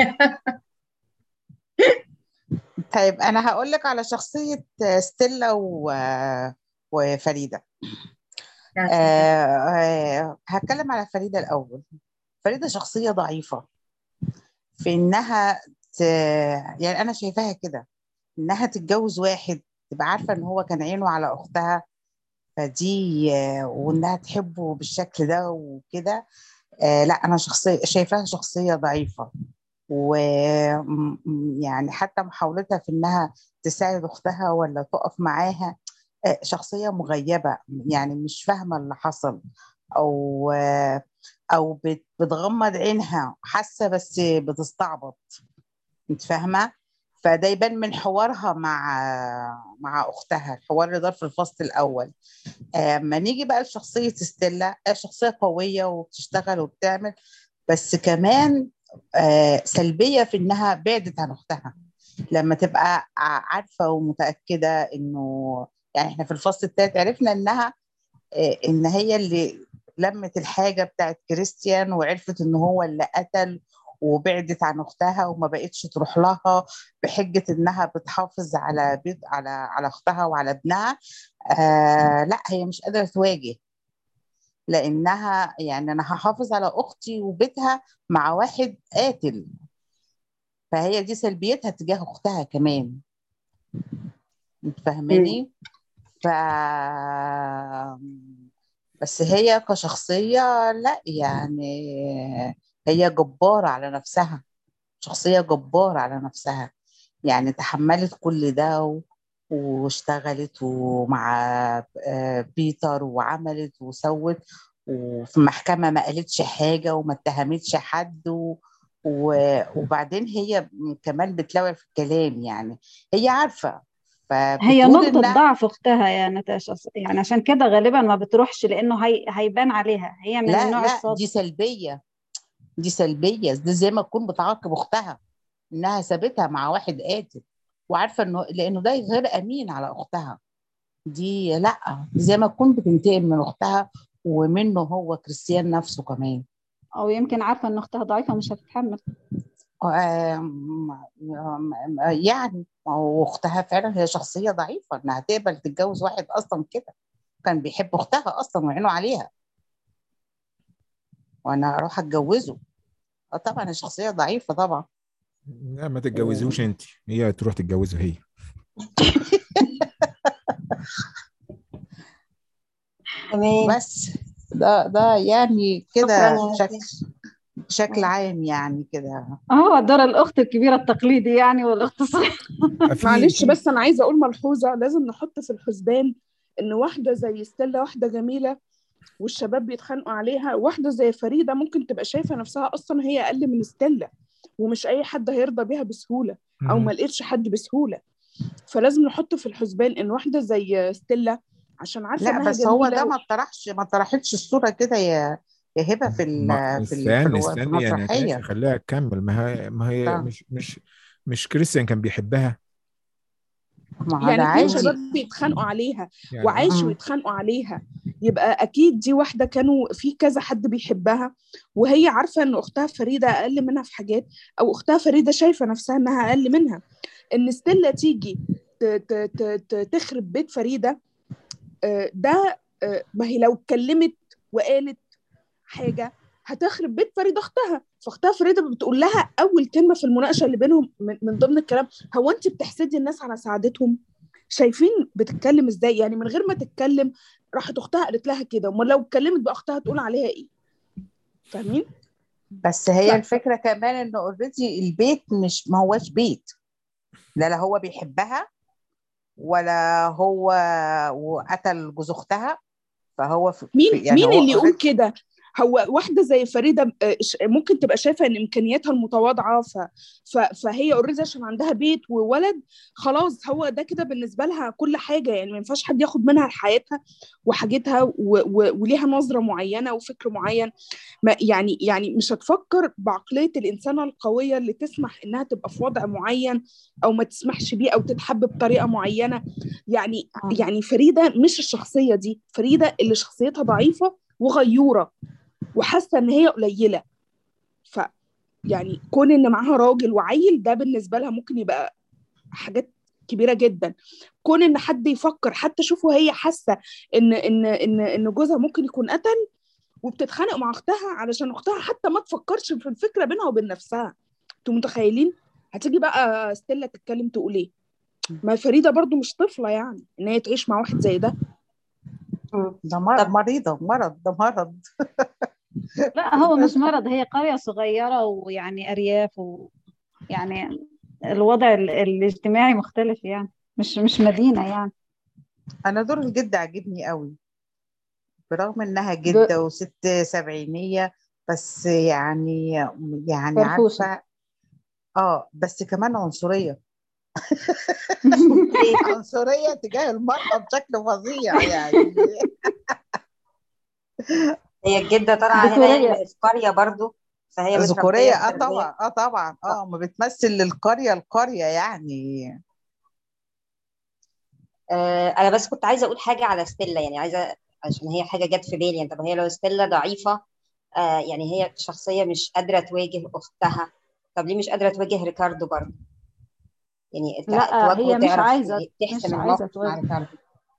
طيب انا هقول لك على شخصيه ستيلا و... وفريده ماشي. آه، آه، هتكلم على فريده الاول فريده شخصيه ضعيفه في انها ت... يعني انا شايفاها كده انها تتجوز واحد تبقى عارفه ان هو كان عينه على اختها فدي آه، وانها تحبه بالشكل ده وكده آه، لا انا شخصيه شايفاها شخصيه ضعيفه ويعني حتى محاولتها في انها تساعد اختها ولا تقف معاها آه، شخصيه مغيبه يعني مش فاهمه اللي حصل او آه، او بت- بتغمض عينها حاسه بس بتستعبط انت فاهمه فده يبان من حوارها مع مع اختها الحوار اللي دار في الفصل الاول اما نيجي بقى لشخصيه ستيلا هي شخصيه قويه وبتشتغل وبتعمل بس كمان آه، سلبيه في انها بعدت عن اختها لما تبقى ع- عارفه ومتاكده انه يعني احنا في الفصل الثالث عرفنا انها آه، ان هي اللي لمت الحاجه بتاعت كريستيان وعرفت ان هو اللي قتل وبعدت عن اختها وما بقتش تروح لها بحجه انها بتحافظ على بيت على على اختها وعلى ابنها آه لا هي مش قادره تواجه لانها يعني انا هحافظ على اختي وبيتها مع واحد قاتل فهي دي سلبيتها تجاه اختها كمان انت فاهماني ف بس هي كشخصية لا يعني هي جبارة على نفسها شخصية جبارة على نفسها يعني تحملت كل ده و... واشتغلت ومع آه، بيتر وعملت وسوت وفي المحكمة ما قالتش حاجة وما اتهمتش حد و... و... وبعدين هي كمان بتلوع في الكلام يعني هي عارفة هي فبتقول نقطة إنها ضعف أختها يا نتاشا يعني عشان كده غالبا ما بتروحش لأنه هي... هيبان عليها هي من لا النوع لا الصادق دي سلبية دي سلبية دي زي ما تكون بتعاقب أختها إنها سابتها مع واحد قاتل وعارفة إنه لأنه ده غير أمين على أختها دي لا دي زي ما تكون بتنتقم من أختها ومنه هو كريستيان نفسه كمان أو يمكن عارفة إن أختها ضعيفة مش هتتحمل آم، آم، يعني ما هو أختها فعلا هي شخصية ضعيفة إنها تقبل تتجوز واحد أصلا كده كان بيحب أختها أصلا وعينه عليها وأنا أروح أتجوزه آه طبعا هي شخصية ضعيفة طبعا لا ما تتجوزوش انت هي تروح تتجوزه هي تمام بس ده ده يعني كده شكراً يا بشكل بشكل عام يعني كده هو دور الأخت الكبيرة التقليدي يعني والأخت الصغيرة في معلش في بس انا عايزه اقول ملحوظه لازم نحط في الحسبان ان واحده زي ستيلا واحده جميله والشباب بيتخانقوا عليها واحده زي فريده ممكن تبقى شايفه نفسها اصلا هي اقل من ستيلا ومش اي حد هيرضى بيها بسهوله او مم. ما لقيتش حد بسهوله فلازم نحط في الحسبان ان واحده زي ستيلا عشان عارفه لا انها بس هو ده جميله ما طرحش ما طرحتش الصورة كده يا يا هبة في ال ما في ال في, استني الو- في استني يا نتاشا المسرحية خليها تكمل ما هي ما هي طب مش مش مش كريستيان كان بيحبها ما هو ده يعني اتنين شباب عادي بيتخانقوا عليها يعني اه وعاشوا مم. يتخانقوا عليها يبقى اكيد دي واحده كانوا في كذا حد بيحبها وهي عارفه ان اختها فريده اقل منها في حاجات او اختها فريده شايفه نفسها انها اقل منها ان ستيلا تيجي ت- ت- ت- ت- تخرب بيت فريده آه، ده آه، ما هي لو اتكلمت وقالت حاجه هتخرب بيت فريده اختها فاختها فريده بتقول لها اول كلمه في المناقشه اللي بينهم من من ضمن الكلام هو انت بتحسدي الناس على سعادتهم شايفين بتتكلم ازاي يعني من غير ما تتكلم راحت اختها قالت لها كده امال لو اتكلمت بقى اختها تقول عليها ايه فاهمين بس ف... هي ف... الفكرة كمان انه اوريدي البيت مش ما هوش بيت لا لا هو بيحبها ولا هو وقتل جوز اختها فهو في في- مين يعني مين هو اللي يقول اوريدي كده هو واحده زي فريده آه، ش- ممكن تبقى شايفه ان امكانياتها المتواضعه ف... ف... فهي اوريدي عشان عندها بيت وولد خلاص هو ده كده بالنسبه لها كل حاجه يعني ما ينفعش حد ياخد منها حياتها وحاجتها و... و... وليها نظره معينه وفكر معين ما يعني يعني مش هتفكر بعقليه الانسانه القويه اللي تسمح انها تبقى في وضع معين او ما تسمحش بيه او تتحب بطريقه معينه يعني يعني فريده مش الشخصيه دي فريده اللي شخصيتها ضعيفه وغيوره وحاسه ان هي قليله ف يعني كون ان معاها راجل وعيل ده بالنسبه لها ممكن يبقى حاجات كبيره جدا كون ان حد يفكر حتى شوفوا هي حاسه ان ان ان ان جوزها ممكن يكون قتل وبتتخانق مع اختها علشان اختها حتى ما تفكرش في الفكره بينها وبين نفسها انتوا متخيلين هتيجي بقى ستيلا تتكلم تقول ايه ما فريده برضو مش طفله يعني ان هي تعيش مع واحد زي ده ده مر- مريضة مرض ده مرض لا هو مش مرض هي قرية صغيرة ويعني أرياف ويعني الوضع ال- الاجتماعي مختلف يعني مش مش مدينة يعني انا دور الجد عجبني قوي برغم انها دو- جدة وست سبعينية بس يعني يعني فرفوشة عارفة اه بس كمان عنصرية عنصرية تجاه المرأة بشكل فظيع يعني هي الجدة طالعة هنا ذكورية. يعني في قرية برضو فهي متربية ذكورية اه تربية طبعا اه طبعا اه ما بتمثل للقرية القرية يعني آه، انا بس كنت عايزه اقول حاجه على ستيلا يعني عايزه عشان هي حاجه جت في بالي يعني طب هي لو ستيلا ضعيفه آه، يعني هي شخصيه مش قادره تواجه اختها طب ليه مش قادره تواجه ريكاردو برضه يعني ت- لا تواجهه هي مش تعرف عايزة تحسم مش عايزة الموقف مع تواجه ريكاردو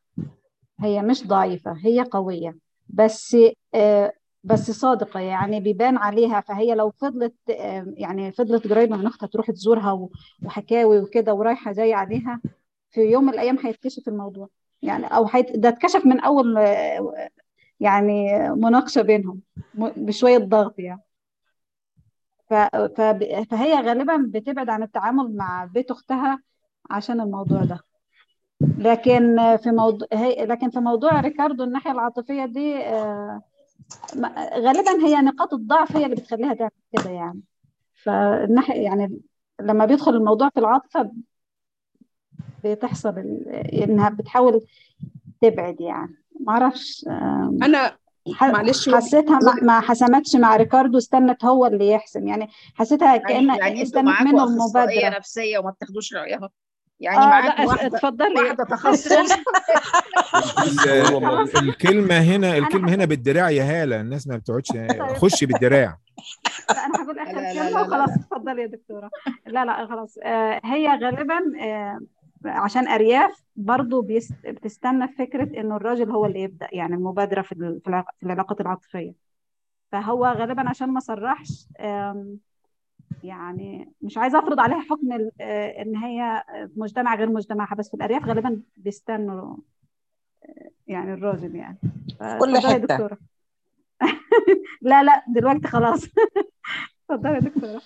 هي مش ضعيفة هي قوية بس آه، بس صادقة يعني بيبان عليها فهي لو فضلت آه، يعني فضلت قريبة من أختها تروح تزورها و- وحكاوي وكده ورايحة جاية عليها في يوم من الأيام هيتكشف الموضوع يعني أو هيت... ده اتكشف من أول آه، يعني مناقشة بينهم م- بشوية ضغط يعني ف... فب... فهي غالبا بتبعد عن التعامل مع بيت أختها عشان الموضوع ده لكن في موضوع هي لكن في موضوع ريكاردو الناحية العاطفية دي آه، ما- غالبا هي نقاط الضعف هي اللي بتخليها تعمل كده يعني فالناحية يعني لما بيدخل الموضوع في العاطفة بتحصل ال- انها بتحاول تبعد يعني معرفش آم، انا ح- معلش وجه- حسيتها ما, وجه- ما حسمتش مع ريكاردو استنت هو اللي يحسم يعني حسيتها يعني كأن يعني انتوا استنت معاكوا منه اخصائيه المبادرة نفسيه وما بتاخدوش رايها يعني اه معاك لا واحده اتفضلي واحده كنت تخصص ال- هو ما ال- الكلمة هنا انا الكلمة هنا حسيت بالدراع يا هالة الناس ما بتقعدش طيب خش بالدراع لا انا هقول اخر لا لا كلمه لا لا وخلاص لا اتفضلي يا دكتوره لا لا خلاص آه هي غالبا آه عشان ارياف برضو بيست بتستنى فكره انه الراجل هو اللي يبدا يعني المبادره في ال- في الع- في العلاقات العاطفيه فهو غالبا عشان ما صرحش آم، يعني مش عايزه افرض عليها حكم ال- آه، ان هي مجتمع غير مجتمعها بس في الارياف غالبا بيستنوا يعني الراجل يعني في كل فاتفضلي يا حتة دكتوره لا لا دلوقتي خلاص اتفضلي يا دكتوره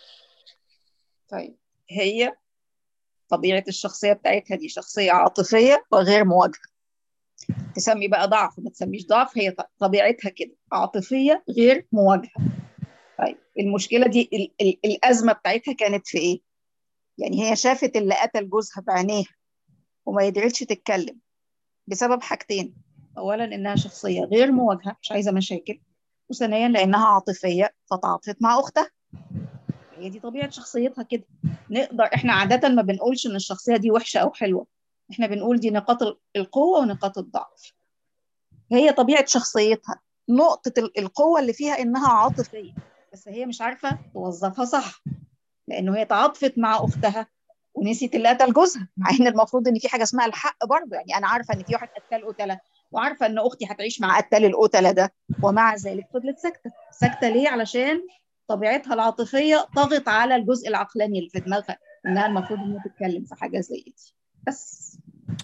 طيب هي طبيعه الشخصيه بتاعتها دي شخصيه عاطفيه وغير مواجهه تسمي بقى ضعف ما تسميش ضعف هي ط- طبيعتها كده عاطفيه غير مواجهه طيب المشكله دي ال ال الازمه بتاعتها كانت في ايه يعني هي شافت اللي قتل جوزها بعينيها وما قدرتش تتكلم بسبب حاجتين اولا انها شخصيه غير مواجهه مش عايزه مشاكل وثانيا لانها عاطفيه فتعاطفت مع اختها هي دي طبيعه شخصيتها كده نقدر احنا عاده ما بنقولش ان الشخصيه دي وحشه او حلوه احنا بنقول دي نقاط ال- القوه ونقاط الضعف هي طبيعه شخصيتها نقطه ال- القوه اللي فيها انها عاطفيه بس هي مش عارفه توظفها صح لانه هي تعاطفت مع اختها ونسيت اللي قتل جوزها مع ان المفروض ان في حاجه اسمها الحق برضه يعني انا عارفه ان في واحد قتل قتله وعارفه ان اختي هتعيش مع قتال القتله ده ومع ذلك فضلت ساكته ساكته ليه علشان طبيعتها العاطفيه طغت على الجزء العقلاني اللي في دماغها انها المفروض انها تتكلم في حاجه زي دي بس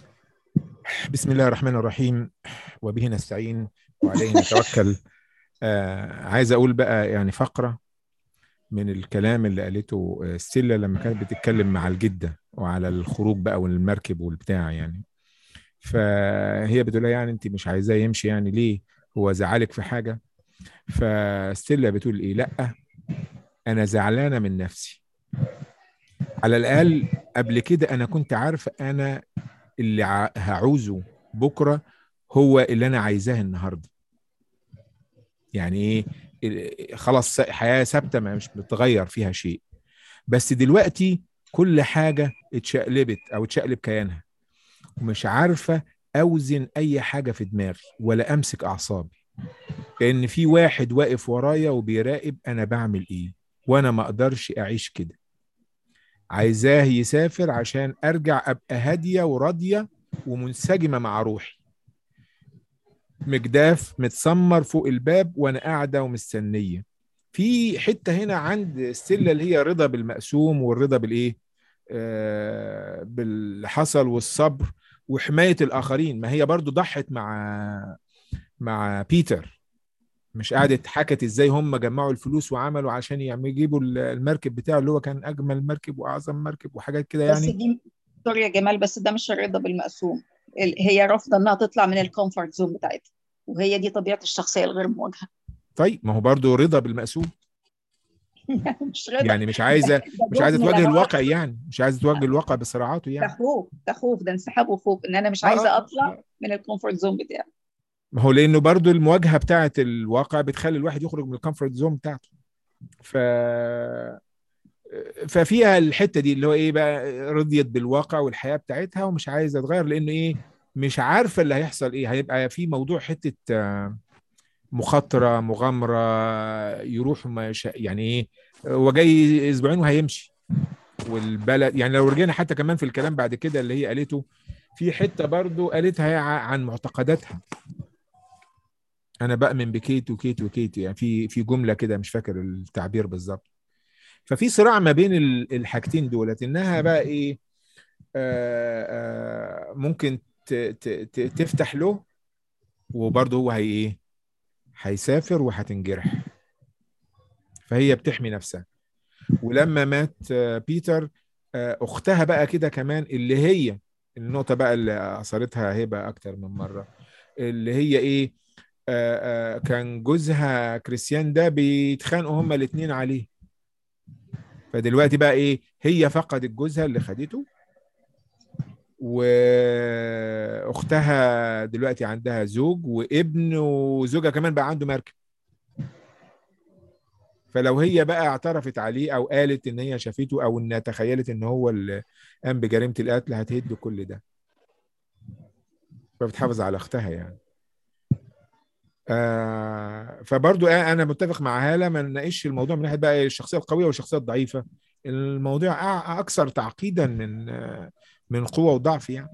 بسم الله الرحمن الرحيم وبه نستعين وعليه نتوكل آه عايز اقول بقى يعني فقره من الكلام اللي قالته آه، ستيلا لما كانت بتتكلم مع الجده وعلى الخروج بقى والمركب والبتاع يعني فهي بتقول لها يعني انت مش عايزاه يمشي يعني ليه هو زعلك في حاجه فستيلا بتقول ايه لا انا زعلانه من نفسي على الاقل قبل كده انا كنت عارفه انا اللي ع- هعوزه بكره هو اللي انا عايزاه النهارده يعني ايه ال- خلاص حياه ثابته ما مش بتغير فيها شيء بس دلوقتي كل حاجه اتشقلبت او اتشقلب كيانها ومش عارفه اوزن اي حاجه في دماغي ولا امسك اعصابي لان في واحد واقف ورايا وبيراقب انا بعمل ايه وانا ما اقدرش اعيش كده عايزاه يسافر عشان ارجع ابقى هاديه وراضيه ومنسجمه مع روحي مجداف متسمر فوق الباب وانا قاعده ومستنيه في حته هنا عند ستيلا اللي هي رضا بالمقسوم والرضا بالايه آه باللي حصل والصبر وحمايه الاخرين ما هي برضو ضحت مع مع بيتر مش قعدت حكت ازاي هم جمعوا الفلوس وعملوا عشان يعملوا يجيبوا المركب بتاعه اللي هو كان اجمل مركب واعظم مركب وحاجات كده بس يعني دي دكتور يا جمال بس ده مش الرضا بالمقسوم ال- هي رافضه انها تطلع من الكومفورت زون بتاعتها وهي دي طبيعه الشخصيه الغير مواجهه طيب ما هو برضو رضا بالمقسوم مش رضا يعني مش عايزه ده مش عايزه جبن تواجه ده الواقع يعني مش عايزه تواجه الواقع بصراعاته ده يعني خوف ده خوف ده انسحاب وخوف ان انا مش آه، آه، عايزه آه، اطلع آه. من الكومفورت زون بتاعي ما هو لانه برضو المواجهه بتاعه الواقع بتخلي الواحد يخرج من الكومفورت زون بتاعته ف ففيها الحته دي اللي هو ايه بقى رضيت بالواقع والحياه بتاعتها ومش عايزه تغير لانه ايه مش عارفه اللي هيحصل ايه هيبقى في موضوع حته آه، مخاطره مغامره يروح ما يشاء يعني ايه هو جاي اسبوعين وهيمشي والبلد يعني لو رجعنا حتى كمان في الكلام بعد كده اللي هي قالته في حته برضو قالتها هي ع- عن معتقداتها انا بأمن بكيت وكيت وكيت يعني في في جمله كده مش فاكر التعبير بالظبط ففي صراع ما بين ال- الحاجتين دولت انها بقى ايه آه آه ممكن ت- ت- ت- تفتح له وبرضه هو هي ايه هيسافر وهتنجرح فهي بتحمي نفسها ولما مات آه، بيتر آه، اختها بقى كده كمان اللي هي النقطة بقى اللي أثرتها هبة أكتر من مرة اللي هي إيه آه، آه، كان جوزها كريستيان ده بيتخانقوا هما الاتنين عليه فدلوقتي بقى إيه هي فقدت جوزها اللي خدته واختها دلوقتي عندها زوج وابن وزوجها كمان بقى عنده مركب فلو هي بقى اعترفت عليه او قالت ان هي شافته او انها تخيلت ان هو اللي قام بجريمه القتل هتهد كل ده فبتحافظ على اختها يعني آه فبرضو انا متفق مع هاله ما نناقش الموضوع من ناحيه بقى الشخصيه القويه والشخصيه الضعيفه الموضوع أع- اكثر تعقيدا من آه، من قوه وضعف يعني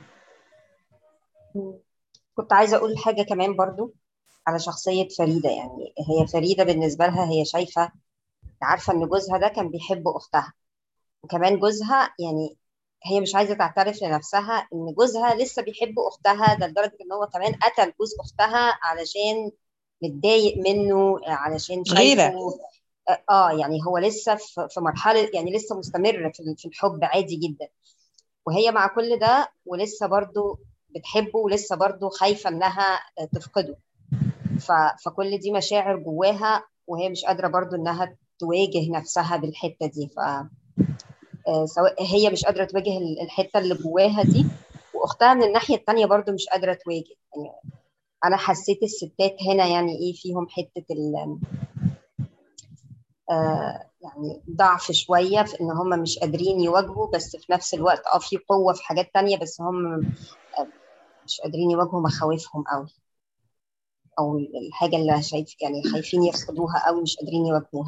كنت عايزة أقول حاجة كمان برضو على شخصية فريدة يعني هي فريدة بالنسبة لها هي شايفة عارفة إن جوزها ده كان بيحب أختها وكمان جوزها يعني هي مش عايزة تعترف لنفسها إن جوزها لسه بيحب أختها ده لدرجة إن هو كمان قتل جوز أختها علشان متضايق منه علشان غيرة. شايفه اه يعني هو لسه في في مرحلة يعني لسه مستمر في في الحب عادي جدا وهي مع كل ده ولسه برضو بتحبه ولسه برضو خايفة إنها تفقده ف... فكل دي مشاعر جواها وهي مش قادرة برضو إنها تواجه نفسها بالحتة دي ف آه، سواء هي مش قادرة تواجه ال- الحتة اللي جواها دي وأختها من الناحية التانية برضو مش قادرة تواجه يعني أنا حسيت الستات هنا يعني إيه فيهم حتة ال آه يعني ضعف شوية في إن هم مش قادرين يواجهوا بس في نفس الوقت أه في قوة في حاجات تانية بس هم آه، مش قادرين يواجهوا مخاوفهم قوي او الحاجه اللي شايف يعني خايفين يفقدوها قوي مش قادرين يواجهوها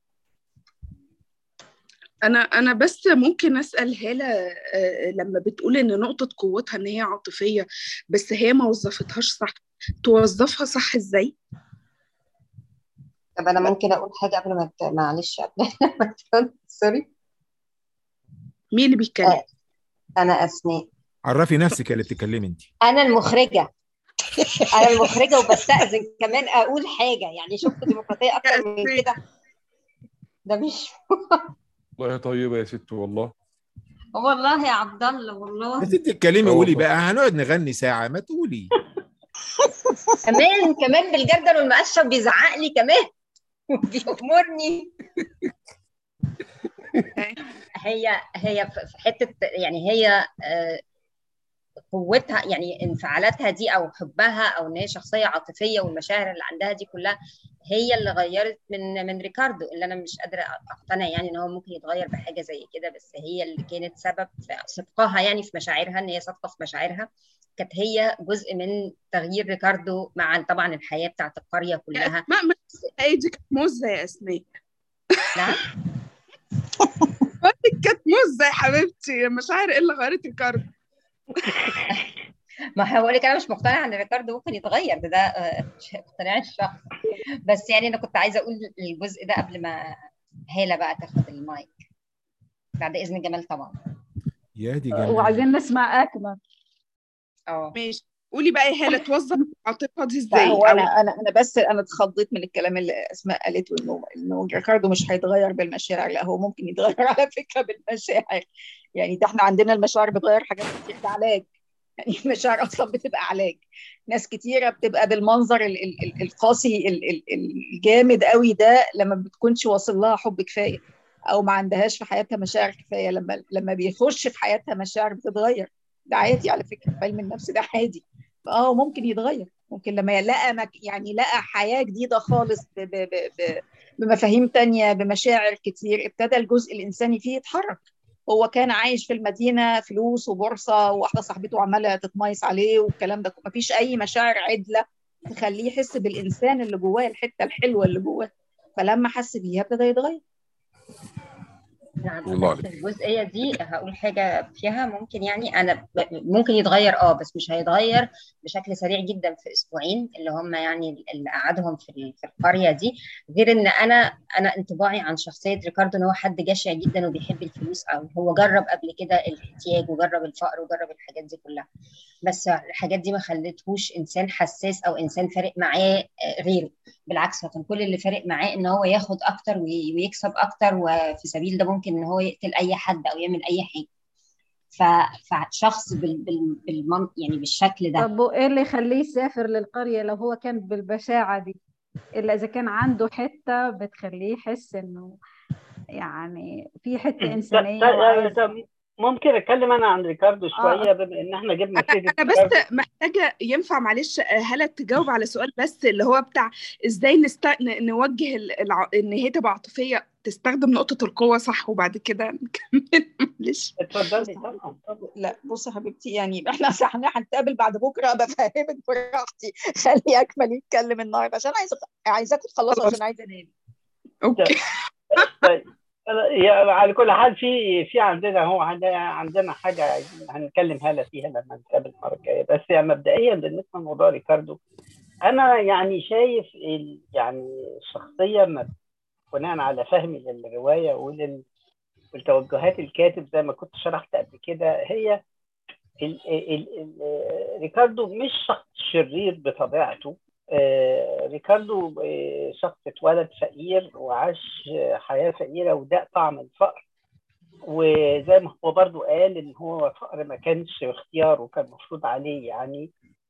انا انا بس ممكن اسال هاله آه، لما بتقول ان نقطه قوتها ان هي عاطفيه بس هي ما وظفتهاش صح توظفها صح ازاي طب انا ممكن اقول حاجه قبل ما ت- معلش قبل ما ترد سوري مين اللي بيتكلم آه، انا اسماء عرفي نفسك اللي بتتكلمي انت انا المخرجه انا المخرجه وبستأذن كمان اقول حاجه يعني شفت ديمقراطيه اكتر من كده ده مش والله طيبة يا ست والله والله يا عبد الله والله بس انت تتكلمي آه قولي والله. بقى هنقعد نغني ساعه ما تقولي كمان كمان بالجردل والمقشة بيزعق لي كمان وبيأمرني هي هي في في حته يعني هي آه، قوتها يعني انفعالاتها دي او حبها او ان هي شخصيه عاطفيه والمشاعر اللي عندها دي كلها هي اللي غيرت من من ريكاردو اللي انا مش قادره اقتنع يعني ان هو ممكن يتغير بحاجه زي كده بس هي اللي كانت سبب في صدقها يعني في مشاعرها ان هي صادقه في مشاعرها كانت هي جزء من تغيير ريكاردو مع طبعا الحياه بتاعت القريه يا كلها اسماء ما هي دي كانت مزه يا اسماء نعم كانت مزه يا حبيبتي مشاعر ايه اللي غيرت الكارد ما هو لك انا مش مقتنعه ان ريكاردو ممكن يتغير ده ده آه، اقتناع الشخص بس يعني انا كنت عايزه اقول الجزء ده قبل ما هاله بقى تاخد المايك بعد اذن جمال طبعا يا دي جمال وعايزين نسمع اكمل اه ماشي قولي بقى يا هاله توظف العاطفه دي لا ازاي هو أو انا انا انا بس انا اتخضيت من الكلام اللي اسماء قالته انه انه ريكاردو مش هيتغير بالمشاعر لا هو ممكن يتغير على فكره بالمشاعر يعني ده احنا عندنا المشاعر بتغير حاجات كتير ده علاج يعني المشاعر اصلا بتبقى علاج ناس كتيره بتبقى بالمنظر ال ال ال القاسي ال ال الجامد قوي ده لما بتكونش واصل لها حب كفايه او ما عندهاش في حياتها مشاعر كفايه لما لما بيخش في حياتها مشاعر بتتغير ده عادي على فكره في علم النفس ده عادي اه ممكن يتغير ممكن لما لقى مك يعني لقى حياه جديده خالص ب ب ب ب بمفاهيم تانية بمشاعر كتير ابتدى الجزء الانساني فيه يتحرك هو كان عايش في المدينه فلوس وبورصه وواحده صاحبته عماله تتميص عليه والكلام ده مفيش اي مشاعر عدله تخليه يحس بالانسان اللي جواه الحته الحلوه اللي جواه فلما حس بيها ابتدى يتغير نعم الله بس عليك الجزئية دي هقول حاجة فيها ممكن يعني أنا ب- ممكن يتغير اه بس مش هيتغير بشكل سريع جدا في أسبوعين اللي هم يعني اللي قعدهم في ال- في القرية دي غير إن أنا أنا انطباعي عن شخصية ريكاردو إن هو حد جشع جدا وبيحب الفلوس أوي هو جرب قبل كده الاحتياج وجرب الفقر وجرب الحاجات دي كلها بس الحاجات دي ما خلتهوش إنسان حساس أو إنسان فارق معاه آه، غيره بالعكس هو كان كل اللي فارق معاه ان هو ياخد اكتر وي- ويكسب اكتر وفي سبيل ده ممكن ان هو يقتل اي حد او يعمل اي حاجه ف... فشخص بال... بال... بالمن... يعني بالشكل ده طب وايه اللي يخليه يسافر للقرية لو هو كان بالبشاعة دي الا اذا كان عنده حتة بتخليه يحس انه يعني في حتة ت- انسانية ت- وعايز ت- ممكن اتكلم انا عن ريكاردو اه شويه بما ان احنا جبنا سيره انا بس ريكاردو محتاجه ينفع معلش هلا تجاوب على سؤال بس اللي هو بتاع ازاي نست... ن- نوجه ال- الع... ان هي تبقى عاطفيه تستخدم نقطه القوه صح وبعد كده نكمل معلش اتفضلي بص يا طبعا حبيبتي طبعا لا بص يا حبيبتي يعني احنا احنا هنتقابل بعد بكره بفهمك براحتي خلي اكمل يتكلم النهارده عشان عايزه عايزاكم تخلصوا خلاص عشان عايزه انام اوكي طيب أنا- يا- على كل حال في في عندنا هو عندنا عندنا حاجه عايزين- هنتكلم هلا فيها لما نتقابل المره الجايه بس يعني مبدئيا بالنسبه لموضوع ريكاردو انا يعني شايف ال- يعني الشخصيه م- بناء على فهمي للروايه ولل ولتوجهات الكاتب زي ما كنت شرحت قبل كده هي ال ال ال ريكاردو مش شخص شرير بطبيعته آه، ريكاردو آه، شخص اتولد فقير وعاش آه، حياة فقيرة وده طعم الفقر وزي ما هو برضو قال ان هو فقر ما كانش اختياره كان مفروض عليه يعني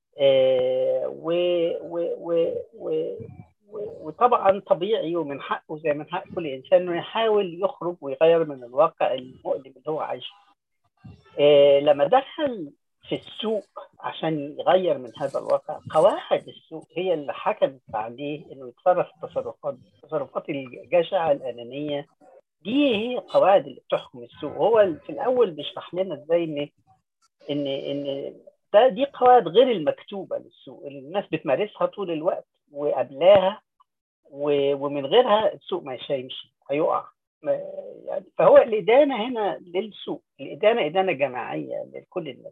آه، و و و و و- وطبعا طبيعي ومن حقه زي من حق كل انسان انه يحاول يخرج ويغير من الواقع المؤلم اللي هو عايشه آه، لما دخل في السوق عشان يغير من هذا الواقع قواعد السوق هي اللي حكمت عليه انه يتصرف التصرفات التصرفات الجشعه الانانيه دي هي القواعد اللي بتحكم السوق هو في الاول بيشرح لنا ازاي ان ان ان ده دي قواعد غير المكتوبه للسوق اللي الناس بتمارسها طول الوقت وقبلاها و- ومن غيرها السوق مش هيمشي هيقع ما- يعني فهو الإدانة هنا للسوق الإدانة إدانة جماعية لكل الناس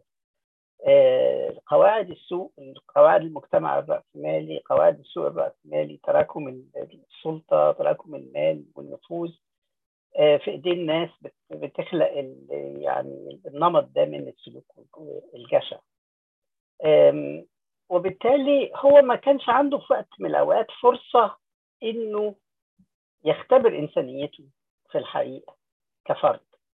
آه، قواعد السوق قواعد المجتمع الرأسمالي قواعد السوق الرأسمالي تراكم السلطة تراكم المال والنفوذ آه، في ايدين ناس بت- بتخلق ال- يعني النمط ده من السلوك والجشع آم، وبالتالي هو ما كانش عنده في وقت من الاوقات فرصه انه يختبر انسانيته في الحقيقه كفرد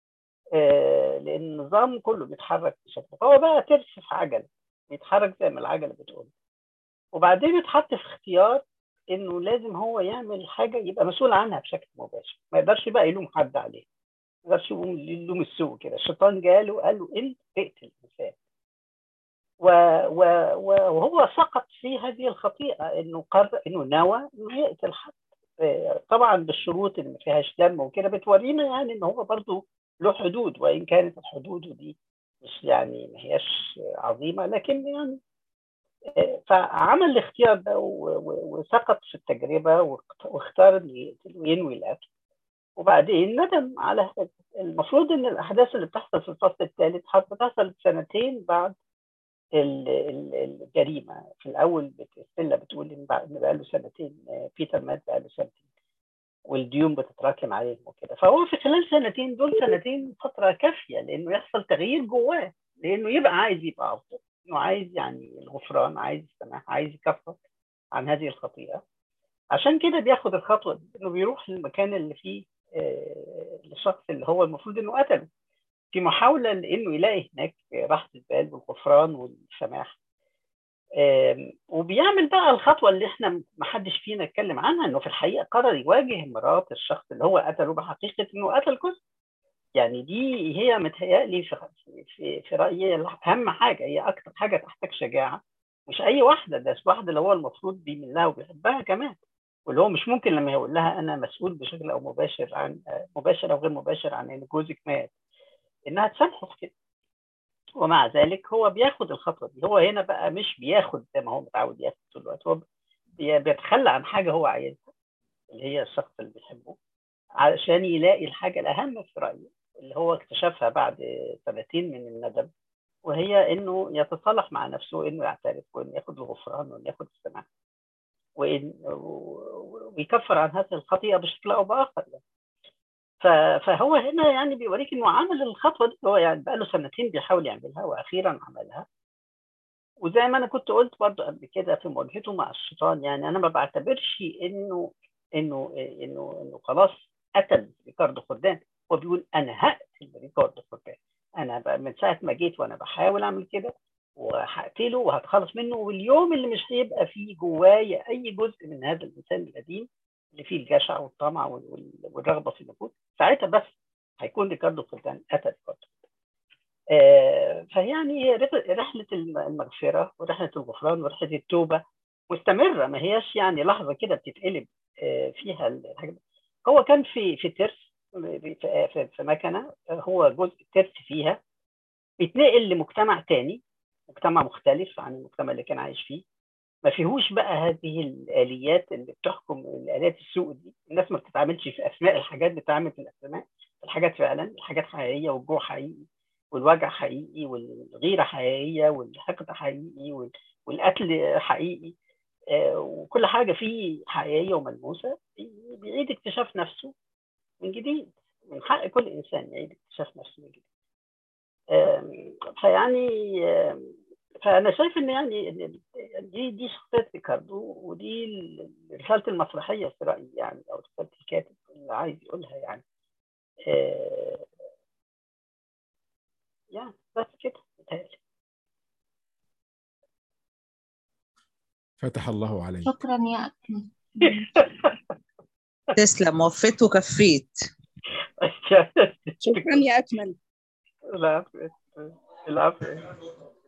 آه، لان النظام كله بيتحرك بشكل هو بقى ترس في عجله بيتحرك زي ما العجله بتقول وبعدين اتحط في اختيار انه لازم هو يعمل حاجه يبقى مسؤول عنها بشكل مباشر ما يقدرش بقى يلوم حد عليه ما يقدرش يقوم يلوم السوق كده الشيطان جاله قال له انت اقتل الانسان و... و... و- وهو سقط في هذه الخطيئه انه قرر انه نوى انه يقتل حد آه، طبعا بالشروط اللي ما فيهاش دم وكده بتورينا يعني ان هو برضه له حدود وان كانت الحدود دي مش يعني ما هياش عظيمه لكن يعني آه، فعمل الاختيار ده و- و- وسقط في التجربه واخت- واختار انه يقتل وينوي القتل وبعدين ندم على هذا المفروض ان الاحداث اللي بتحصل في الفصل الثالث بتحصل سنتين بعد ال- ال- الجريمه في الاول بت- ستيلا بتقول ان بع- إن بقى له سنتين آه، بيتر مات بقى له سنتين والديون بتتراكم عليهم وكده فهو في خلال سنتين دول سنتين فتره كافيه لانه يحصل تغيير جواه لانه يبقى عايز يبقى افضل انه عايز يعني الغفران عايز السماح عايز يكفر عن هذه الخطيئه عشان كده بياخد الخطوه دي انه بيروح للمكان اللي فيه آه، الشخص اللي هو المفروض انه قتله في محاوله لانه يلاقي هناك راحه البال والغفران الغفران والسماح آم، وبيعمل بقى الخطوه اللي احنا ما حدش فينا اتكلم عنها انه في الحقيقه قرر يواجه مرات الشخص اللي هو قتله بحقيقه انه قتل جزء يعني دي هي متهيألي في في في رايي اهم حاجه هي اكتر حاجه تحتاج شجاعه مش اي واحده ده واحده اللي هو المفروض بيميل لها وبيحبها كمان واللي هو مش ممكن لما يقول لها انا مسؤول بشكل او مباشر عن مباشر او غير مباشر عن ان جوزك مات انها تسامحه في كده ومع ذلك هو بياخد الخطوه دي هو هنا بقى مش بياخد زي ما هو متعود ياخد طول الوقت هو بي- بيتخلى عن حاجه هو عايزها اللي هي الشخص اللي بيحبه علشان يلاقي الحاجه الاهم في رايي اللي هو اكتشفها بعد سنتين من الندم وهي انه يتصالح مع نفسه انه يعترف وانه ياخد الغفران وانه ياخد السماح وإن ويكفر عن هذه الخطيئه بشكل او باخر يعني. ف- فهو هنا يعني بيوريك انه عمل الخطوه دي هو يعني بقى له سنتين بيحاول يعملها واخيرا عملها وزي ما انا كنت قلت برضه قبل كده في مواجهته مع الشيطان يعني انا ما بعتبرش انه انه انه انه خلاص قتل ريكاردو خردان هو بيقول انا هقتل ريكاردو خردان انا بقى من ساعه ما جيت وانا بحاول اعمل كده وهقتله وهتخلص منه واليوم اللي مش هيبقى فيه جوايا اي جزء من هذا الانسان القديم اللي فيه الجشع والطمع وال- وال- والرغبه في النفوذ ساعتها بس هيكون ريكاردو خردان قتل ريكاردو آه، فيعني هي رح- رحله الم- المغفره ورحله الغفران ورحله التوبه مستمره ما هياش يعني لحظه كده بتتقلب آه، فيها الحاجه دي. هو كان في في ترس في في- في مكنه آه، هو جزء ترس فيها بيتنقل لمجتمع تاني مجتمع مختلف عن المجتمع اللي كان عايش فيه ما فيهوش بقى هذه الاليات اللي بتحكم الالات السوق دي الناس ما بتتعاملش في اسماء الحاجات بتتعامل في الاسماء الحاجات فعلا الحاجات حقيقيه والجوع حقيقي والوجع حقيقي والغيره حقيقيه والحقد حقيقي وال- والقتل حقيقي آه، وكل حاجه فيه حقيقيه وملموسه بي- بيعيد اكتشاف نفسه من جديد من حق كل انسان يعيد اكتشاف نفسه من جديد آم، فيعني آم، فانا شايف ان يعني إن دي دي شخصيه ريكاردو ودي ال- رساله المسرحيه في رايي يعني او رساله الكاتب اللي عايز يقولها يعني آه، يعني بس كده متهيألي فتح الله عليك شكرا يا أكمل تسلم وفيت وكفيت شكرا يا أكمل العفو العفو